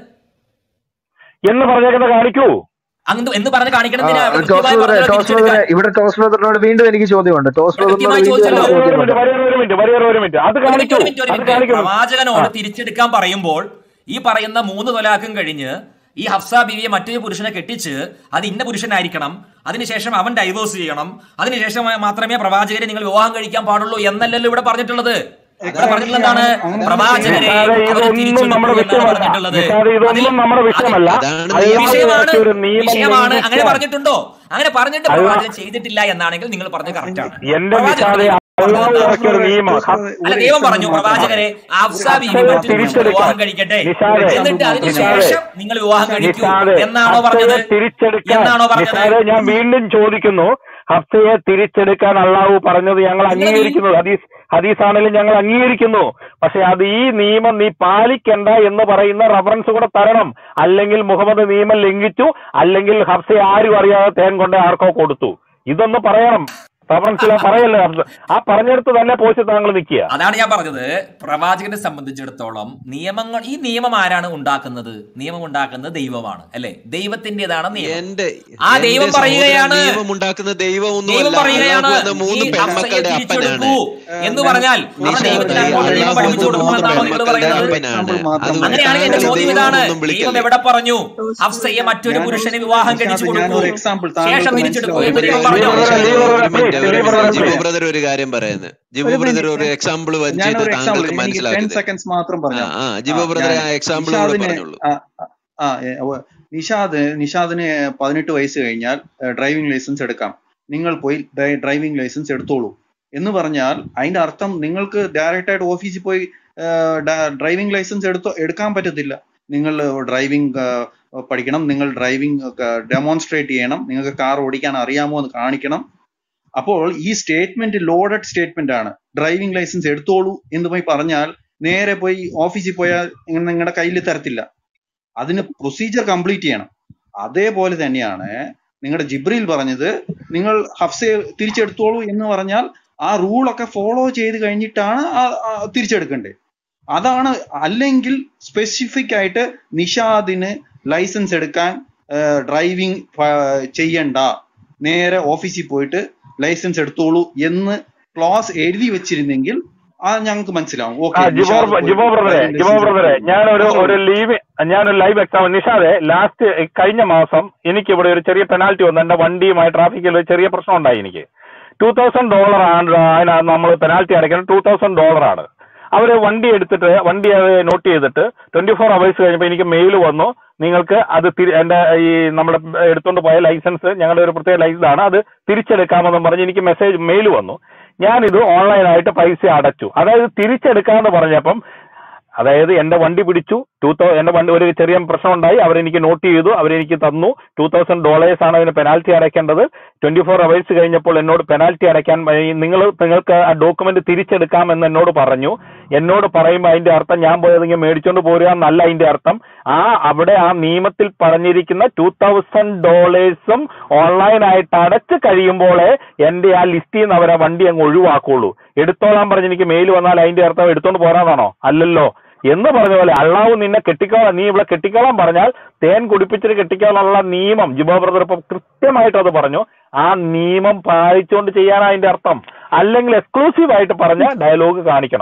[SPEAKER 1] എന്ന് പറഞ്ഞേക്കുന്ന കാണിക്കൂ
[SPEAKER 2] അങ്ങ് എന്ന് പറഞ്ഞ് കാണിക്കണം
[SPEAKER 5] ആ,
[SPEAKER 2] എന്തിനാ? അവിടെ
[SPEAKER 5] ടോസ്
[SPEAKER 2] കൃത്യമായി
[SPEAKER 5] ബ്രദറെ
[SPEAKER 2] പറഞ്ഞത്
[SPEAKER 5] ടോസ് ബ്രദറെ
[SPEAKER 2] തിരിച്ചെടുക്കാൻ.
[SPEAKER 5] ഇവിടെ ടോസ് ബ്രദറിനോട് വീണ്ടും എനിക്ക് ചോദ്യമുണ്ട് ടോസ് ബ്രദറിനോട്
[SPEAKER 2] കൃത്യമായി
[SPEAKER 5] വീണ്ടും
[SPEAKER 2] ചോദിച്ചല്ലോ.
[SPEAKER 5] എനിക്ക്
[SPEAKER 1] ഒരു മിനിറ്റ്
[SPEAKER 5] ചോദ്യമുണ്ട്
[SPEAKER 1] ഒരു മിനിറ്റ് ഒരു മിനിറ്റ് ഒരു മിനിറ്റ് അത്
[SPEAKER 2] ഒരു മിനിറ്റ്,
[SPEAKER 1] കാണിക്കൂ
[SPEAKER 2] ഒരു മിനിറ്റ്, ഒരു
[SPEAKER 1] അത്
[SPEAKER 2] മിനിറ്റ്.
[SPEAKER 1] കാണിക്കൂ
[SPEAKER 2] പ്രവാചകനോട്
[SPEAKER 1] ആ.
[SPEAKER 2] തിരിച്ചെടുക്കാൻ പറയുമ്പോൾ ഈ പറയുന്ന മൂന്ന് തൊലാക്കും കഴിഞ്ഞ് ഈ ഹഫ്സ ബീവിയെ മറ്റൊരു പുരുഷനെ കെട്ടിച്ച് അത് ഇന്ന പുരുഷനായിരിക്കണം അതിനുശേഷം അവൻ ഡൈവോഴ്സ് ചെയ്യണം അതിനുശേഷം മാത്രമേ പ്രവാചകരെ നിങ്ങൾ വിവാഹം കഴിക്കാൻ പാടുള്ളൂ എന്നല്ലല്ലോ ഇവിടെ പറഞ്ഞിട്ടുള്ളത് ഇവിടെ പറഞ്ഞിട്ടുള്ളത് എന്താണ് പ്രവാചകരെ
[SPEAKER 1] നിഷാദെ
[SPEAKER 2] അവരെ
[SPEAKER 1] ഇതൊന്നും നമ്മുടെ
[SPEAKER 2] തിരിച്ചെടുത്തു എന്നാണ്
[SPEAKER 1] വിഷയമല്ല
[SPEAKER 2] പറഞ്ഞിട്ടുള്ളത്
[SPEAKER 1] നിഷാദെ ഇതൊന്നും നമ്മുടെ വിഷയമല്ല
[SPEAKER 3] അതാണ്
[SPEAKER 1] അള്ളാഹു
[SPEAKER 2] വിഷയമാണ്
[SPEAKER 1] ഇറക്കിയ ഒരു നിയമം
[SPEAKER 2] വിഷയമാണ് അങ്ങനെ
[SPEAKER 1] ലംഘിച്ച-
[SPEAKER 2] പറഞ്ഞിട്ടുണ്ടോ അങ്ങനെ പറഞ്ഞിട്ട്
[SPEAKER 1] അല്ല.
[SPEAKER 2] പ്രവാചകൻ ചെയ്തിട്ടില്ല എന്നാണെങ്കിൽ നിങ്ങൾ പറഞ്ഞ കറക്റ്റ് ആണ്
[SPEAKER 1] എന്റെ
[SPEAKER 2] പ്രവാചകൻ
[SPEAKER 1] നിഷാദെ അള്ളാഹു ഇറക്കിയ ഒരു നിയമം
[SPEAKER 2] അല്ല ദൈവം പറഞ്ഞു പ്രവാചകരെ ആഫ്സാ ബീവി
[SPEAKER 1] ഹർഷയെ
[SPEAKER 2] മറ്റൊരു പുരുഷനെ
[SPEAKER 1] തിരിച്ചെടുക്കാൻ.
[SPEAKER 2] വിവാഹം കഴിക്കട്ടെ
[SPEAKER 1] നിഷാദെ,
[SPEAKER 2] എന്നിട്ട് അതിന്
[SPEAKER 1] നിഷാദെ,
[SPEAKER 2] ശേഷം നിങ്ങൾ വിവാഹം കഴിക്കൂ
[SPEAKER 1] നിഷാദെ,
[SPEAKER 2] എന്നാണോ പറഞ്ഞത്
[SPEAKER 1] ഹഫ്സയെ തിരിച്ചെടുക്കാൻ
[SPEAKER 2] എന്നാണോ പറഞ്ഞത്
[SPEAKER 1] നിഷാദെ ഞാൻ വീണ്ടും ചോദിക്കുന്നു ഹഫ്സയെ തിരിച്ചെടുക്കാൻ അള്ളാഹു പറഞ്ഞത് ഞങ്ങൾ അംഗീകരിക്കുന്നു ഹദീസ് ഹദീസ് ആണെങ്കിലും ഞങ്ങൾ അംഗീകരിക്കുന്നു പക്ഷെ അത് ഈ നിയമം നീ പാലിക്കണ്ട എന്ന് പറയുന്ന റഫറൻസ് കൂടെ തരണം അല്ലെങ്കിൽ മുഹമ്മദ് നിയമം ലംഘിച്ചു അല്ലെങ്കിൽ ഹഫ്സയെ ആരും അറിയാതെ തേൻ കൊണ്ട് ആർക്കോ കൊടുത്തു ഇതൊന്ന് പറയണം റഫറൻസ് പറയല്ലേ ഹഫ്സ ആ പറഞ്ഞെടുത്ത് തന്നെ പോസ്റ്റ് താങ്കൾ നിൽക്കുക
[SPEAKER 2] അതാണ് ഞാൻ പറഞ്ഞത് പ്രവാചകനെ സംബന്ധിച്ചിടത്തോളം നിയമങ്ങൾ ഈ നിയമം ആരാണ് ഉണ്ടാക്കുന്നത് നിയമം ഉണ്ടാക്കുന്നത് ദൈവമാണ് അല്ലെ ദൈവത്തിന്റേതാണ് നിയമം
[SPEAKER 3] എന്റെ
[SPEAKER 2] ആ
[SPEAKER 3] എന്റെ
[SPEAKER 2] ദൈവം
[SPEAKER 3] സഹോദരൻ
[SPEAKER 2] പറയുകയാണ്
[SPEAKER 3] നിയമം ഉണ്ടാക്കുന്ന ദൈവമൊന്നും
[SPEAKER 2] ദൈവം
[SPEAKER 3] അല്ല
[SPEAKER 2] പറയുകയാണ്
[SPEAKER 3] അള്ളാഹു എന്ന മൂന്ന്
[SPEAKER 2] ഈ ഹഫ്സയെ
[SPEAKER 3] പെൺമക്കളുടെ അപ്പനാണ്
[SPEAKER 2] തിരിച്ചെടുക്കൂ എന്ന് പറഞ്ഞാൽ അവിടെ
[SPEAKER 3] നിഷാദ്
[SPEAKER 2] ദൈവത്തിന്
[SPEAKER 3] ഈ
[SPEAKER 2] അങ്ങോട്ട് നിയമം
[SPEAKER 3] അള്ളാഹു
[SPEAKER 2] പഠിപ്പിച്ചു
[SPEAKER 3] എന്ന മൂന്ന്
[SPEAKER 2] കൊടുക്കണമെന്നാണോ നിങ്ങൾ
[SPEAKER 3] പെൺമക്കളുടെ
[SPEAKER 2] പറയുന്നത്
[SPEAKER 3] അപ്പനാണ് അതുകൊണ്ട്
[SPEAKER 2] അങ്ങനെയാണെങ്കിൽ എന്റെ
[SPEAKER 3] താങ്കൾ
[SPEAKER 2] ചോദ്യം ഇതാണ്
[SPEAKER 3] ദൈവമൊന്നും
[SPEAKER 2] ദൈവം
[SPEAKER 3] വിളിക്കല്ലേ
[SPEAKER 2] എവിടെ പറഞ്ഞു ഹഫ്സയെ മറ്റൊരു പുരുഷനെ വിവാഹം കഴിച്ചു കൊടുക്കൂ ശേഷം തിരിച്ചെടുക്കൂ എന്ന് ദൈവം പറഞ്ഞോ
[SPEAKER 1] ലീവ് ബ്രദറെ,
[SPEAKER 3] ഒരു മിനിറ്റ്, ഒരു
[SPEAKER 1] ലീവ്
[SPEAKER 3] മിനിറ്റ്.
[SPEAKER 1] ബ്രദറെ,
[SPEAKER 3] ജിബു
[SPEAKER 1] please.
[SPEAKER 3] ബ്രദർ ഒരു കാര്യം പറയുന്നത് ജിബു
[SPEAKER 8] ഒരു
[SPEAKER 3] ബ്രദർ
[SPEAKER 8] മിനിറ്റ്.
[SPEAKER 3] ഒരു എക്സാമ്പിൾ
[SPEAKER 8] ഞാനൊരു
[SPEAKER 3] വെച്ചിട്ട്
[SPEAKER 8] എക്സാമ്പിൾ
[SPEAKER 3] താങ്കൾക്ക്
[SPEAKER 8] എനിക്ക്
[SPEAKER 3] മനസ്സിലാക്കി
[SPEAKER 8] ടെൻ
[SPEAKER 3] തരും.
[SPEAKER 8] സെക്കൻഡ്സ് മാത്രം
[SPEAKER 3] ആ
[SPEAKER 8] പറയാം
[SPEAKER 3] ആ ജിബു
[SPEAKER 8] ആ,
[SPEAKER 3] ബ്രദറെ
[SPEAKER 8] ഞാൻ
[SPEAKER 3] ആ എക്സാമ്പിൾ കൂടെ
[SPEAKER 8] നിഷാദിന്
[SPEAKER 3] പറഞ്ഞോളൂ
[SPEAKER 8] ആ, ആ, ആ ഏ, അവ- നിഷാദ് നിഷാദിന് പതിനെട്ട് വയസ്സ് കഴിഞ്ഞാൽ ഡ്രൈവിംഗ് ലൈസൻസ് എടുക്കാം നിങ്ങൾ പോയി ഡ്രൈവിംഗ് ലൈസൻസ് എടുത്തോളൂ എന്ന് പറഞ്ഞാൽ അതിന്റെ അർത്ഥം നിങ്ങൾക്ക് ഡയറക്റ്റ് ആയിട്ട് ഓഫീസിൽ പോയി ഡ്രൈവിംഗ് ലൈസൻസ് എടുത്തോ എടുക്കാൻ പറ്റത്തില്ല നിങ്ങൾ ഡ്രൈവിംഗ് പഠിക്കണം നിങ്ങൾ ഡ്രൈവിംഗ് ഡെമോൺസ്ട്രേറ്റ് ചെയ്യണം നിങ്ങൾക്ക് കാർ ഓടിക്കാൻ അറിയാമോ എന്ന് കാണിക്കണം അപ്പോൾ ഈ സ്റ്റേറ്റ്മെന്റ് ലോഡഡ് സ്റ്റേറ്റ്മെന്റ് ആണ് ഡ്രൈവിംഗ് ലൈസൻസ് എടുത്തോളൂ എന്ന് പോയി പറഞ്ഞാൽ നേരെ പോയി ഓഫീസിൽ പോയാൽ നിങ്ങളുടെ കയ്യിൽ തരത്തില്ല അതിന് പ്രൊസീജിയർ കംപ്ലീറ്റ് ചെയ്യണം അതേപോലെ തന്നെയാണ് നിങ്ങളുടെ ജിബ്രിൽ പറഞ്ഞത് നിങ്ങൾ ഹഫ്സയെ തിരിച്ചെടുത്തോളൂ എന്ന് പറഞ്ഞാൽ ആ റൂളൊക്കെ ഫോളോ ചെയ്ത് കഴിഞ്ഞിട്ടാണ് ആ- ആ തിരിച്ചെടുക്കേണ്ടത് അതാണ് അല്ലെങ്കിൽ സ്പെസിഫിക് ആയിട്ട് നിഷാദിന് ലൈസൻസ് എടുക്കാൻ ഡ്രൈവിംഗ് ചെയ്യണ്ട നേരെ ഓഫീസിൽ പോയിട്ട് ലൈസൻസ് എടുത്തോളൂ എന്ന് ക്ലോസ് എഴുതി വെച്ചിരുന്നെങ്കിൽ അത് ഞങ്ങൾക്ക് മനസ്സിലാവും
[SPEAKER 1] ആ
[SPEAKER 8] ഓക്കെ
[SPEAKER 1] ജിബോ ജിബോ ബ്രദറെ ജിബോ ബ്രദറെ ഞാനൊരു ഒരു ലീവ് ഞാനൊരു ലൈവ് എക്സാം നിഷാദെ ലാസ്റ്റ് കഴിഞ്ഞ മാസം എനിക്ക് ഇവിടെ ഒരു ചെറിയ പെനാൽറ്റി വന്നു എന്റെ വണ്ടിയുമായി ട്രാഫിക്കിൽ ഒരു ചെറിയ പ്രശ്നം ഉണ്ടായി എനിക്ക് ടൂ തൗസൻഡ് ഡോളർ ആണ് അതിനകത്ത് നമ്മൾ പെനാൽറ്റി അടയ്ക്കുന്നത് ടൂ തൗസൻഡ് ഡോളർ ആണ് അവര് വണ്ടി എടുത്തിട്ട് വണ്ടി അത് നോട്ട് ചെയ്തിട്ട് ട്വന്റി ഫോർ അവേഴ്സ് കഴിഞ്ഞപ്പോൾ എനിക്ക് മെയിൽ വന്നു നിങ്ങൾക്ക് അത് തിരി എന്റെ ഈ നമ്മുടെ എടുത്തുകൊണ്ട് പോയ ലൈസൻസ് ഞങ്ങളുടെ ഒരു പ്രത്യേക ലൈസൻസ് ആണ് അത് തിരിച്ചെടുക്കാമെന്നും പറഞ്ഞ് എനിക്ക് മെസ്സേജ് മെയിൽ വന്നു ഞാനിത് ഓൺലൈനായിട്ട് പൈസ അടച്ചു അതായത് തിരിച്ചെടുക്കാന്ന് പറഞ്ഞപ്പം അതായത് എന്റെ വണ്ടി പിടിച്ചു ടൂ തൗ എന്റെ വണ്ടി ഒരു ചെറിയ പ്രശ്നം ഉണ്ടായി അവരെനിക്ക് നോട്ട് ചെയ്തു അവരെനിക്ക് തന്നു ടൂ തൗസൻഡ് ഡോളേഴ്സ് ആണ് അതിന് പെനാൽറ്റി അടയ്ക്കേണ്ടത് ട്വന്റി ഫോർ അവേഴ്സ് കഴിഞ്ഞപ്പോൾ എന്നോട് പെനാൽറ്റി അടയ്ക്കാൻ നിങ്ങൾ നിങ്ങൾക്ക് ആ ഡോക്യുമെന്റ് തിരിച്ചെടുക്കാമെന്ന് എന്നോട് പറഞ്ഞു എന്നോട് പറയുമ്പോൾ അതിന്റെ അർത്ഥം ഞാൻ പോയത് ഇങ്ങനെ മേടിച്ചോണ്ട് പോരുക എന്നല്ല അതിന്റെ അർത്ഥം ആ അവിടെ ആ നിയമത്തിൽ പറഞ്ഞിരിക്കുന്ന ടൂ തൗസൻഡ് ഡോളേഴ്സും ഓൺലൈനായിട്ട് അടച്ചു കഴിയുമ്പോഴേ എന്റെ ആ ലിസ്റ്റിൽ നിന്ന് അവരെ വണ്ടി അങ്ങ് ഒഴിവാക്കുള്ളൂ എടുത്തോളാൻ പറഞ്ഞ് എനിക്ക് മെയിൽ വന്നാൽ അതിന്റെ അർത്ഥം എടുത്തോണ്ട് പോരാന്നാണോ അല്ലല്ലോ എന്ന് പറഞ്ഞ പോലെ അള്ളാഹു നിന്നെ കെട്ടിക്കോളാം നീ ഇവിടെ കെട്ടിക്കോളാൻ പറഞ്ഞാൽ തേൻ കുടിപ്പിച്ചിട്ട് കെട്ടിക്കാനുള്ള നിയമം ജിബോ ബ്രദർ ഇപ്പം കൃത്യമായിട്ട് അത് പറഞ്ഞു ആ നിയമം പാലിച്ചുകൊണ്ട് ചെയ്യാനാ അതിന്റെ അർത്ഥം അല്ലെങ്കിൽ എക്സ്ക്ലൂസീവ് ആയിട്ട് പറഞ്ഞ ഡയലോഗ് കാണിക്കണം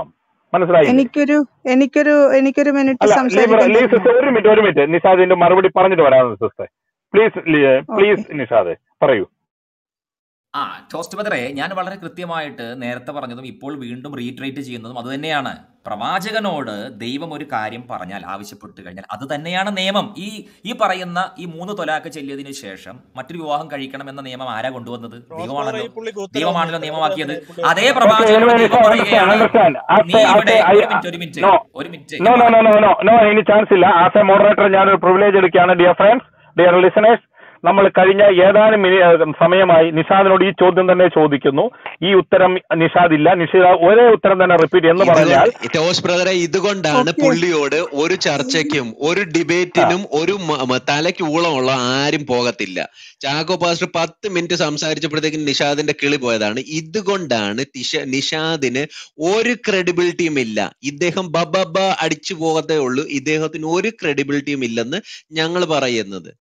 [SPEAKER 1] മനസ്സിലായില്ലേ
[SPEAKER 9] എനിക്കൊരു എനിക്കൊരു എനിക്കൊരു മിനിറ്റ്
[SPEAKER 1] അല്ല ലീബർ
[SPEAKER 9] സംസാരിക്കാൻ
[SPEAKER 1] ലീ
[SPEAKER 9] തരുമോ
[SPEAKER 1] സിസ്റ്റർ ഒരു മിനിറ്റ് ഒരു മിനിറ്റ് നിഷാദിന്റെ മറുപടി പറഞ്ഞിട്ട് വരാം sister please please
[SPEAKER 9] okay
[SPEAKER 1] Nishad പറയൂ
[SPEAKER 2] ആ ടോസ്റ്റ് ബദറെ ഞാൻ വളരെ കൃത്യമായിട്ട് നേരത്തെ പറഞ്ഞതും ഇപ്പോൾ വീണ്ടും റീട്രേറ്റ് ചെയ്യുന്നതും അത് തന്നെയാണ് പ്രവാചകനോട് ദൈവം ഒരു കാര്യം പറഞ്ഞാൽ ആവശ്യപ്പെട്ട് കഴിഞ്ഞാൽ അത് തന്നെയാണ് നിയമം ഈ ഈ പറയുന്ന ഈ മൂന്ന് തൊലാക്ക് ചെല്ലിയതിനു ശേഷം മറ്റൊരു വിവാഹം കഴിക്കണം എന്ന നിയമം ആരാ കൊണ്ടുവന്നത്
[SPEAKER 10] റോസ് ബ്രദറെ
[SPEAKER 2] ദൈവമാണല്ലോ
[SPEAKER 10] ഈ പുള്ളിക്ക് ഉത്തരം
[SPEAKER 2] ദൈവമാണല്ലോ
[SPEAKER 10] ഒന്നുമില്ല
[SPEAKER 2] നിയമമാക്കിയത്
[SPEAKER 10] പുള്ളി
[SPEAKER 2] അതേ
[SPEAKER 1] ഓക്കെ
[SPEAKER 2] പ്രവാചകനോട്
[SPEAKER 1] എനിവേ
[SPEAKER 2] ദൈവം പറയുകയാണ്
[SPEAKER 1] അണ്ടർസ്റ്റാൻഡ്
[SPEAKER 2] നീ
[SPEAKER 1] ആസ്
[SPEAKER 2] ഇവിടെ
[SPEAKER 1] ഐ
[SPEAKER 2] ഒരു മിനിറ്റ് ഒരു മിനിറ്റ്
[SPEAKER 1] നോ
[SPEAKER 2] ഒരു മിനിറ്റ്
[SPEAKER 1] നോ
[SPEAKER 2] ഞാൻ
[SPEAKER 1] നോ നോ
[SPEAKER 2] പറയാം
[SPEAKER 1] നോ നോ നോ ഇനി ചാൻസ് ഇല്ല ആസ് എ മോഡറേറ്റർ ഞാനൊരു പ്രിവിലേജ് എടുക്കുകയാണ് ഡിയർ ഫ്രണ്ട്സ് ഡിയർ ലിസണേഴ്സ് നമ്മൾ കഴിഞ്ഞ ഏതാനും മിനി ഏഹ് സമയമായി നിഷാദിനോട് ഈ ചോദ്യം തന്നെ ചോദിക്കുന്നു ഈ ഉത്തരം നിഷാദ് ഇല്ല നിഷാദ് ഒരേ ഉത്തരം തന്നെ റിപ്പീറ്റ് എന്ന് പറഞ്ഞാൽ
[SPEAKER 3] ഇതുകൊണ്ട് ടോസ് ബ്രദറെ ഇതുകൊണ്ടാണ്
[SPEAKER 9] ഓക്കെ
[SPEAKER 3] പുള്ളിയോട് ഒരു ചർച്ചയ്ക്കും ഒരു
[SPEAKER 1] ആ,
[SPEAKER 3] ഡിബേറ്റിനും ഒരു മ- മ- തലയ്ക്ക് ഊളമുള്ള ആരും പോകത്തില്ല ചാക്കോ പാസ്റ്റർ പത്ത് മിനിറ്റ് സംസാരിച്ചപ്പോഴത്തേക്കും നിഷാദിന്റെ കിളി പോയതാണ് ഇതുകൊണ്ടാണ് തിഷ നിഷാദിന് ഒരു ക്രെഡിബിലിറ്റിയും ഇല്ല ഇദ്ദേഹം ബബബ അടിച്ചു പോകത്തേ ഉള്ളൂ ഇദ്ദേഹത്തിന് ഒരു ക്രെഡിബിലിറ്റിയും ഇല്ലെന്ന് ഞങ്ങൾ പറയുന്നത്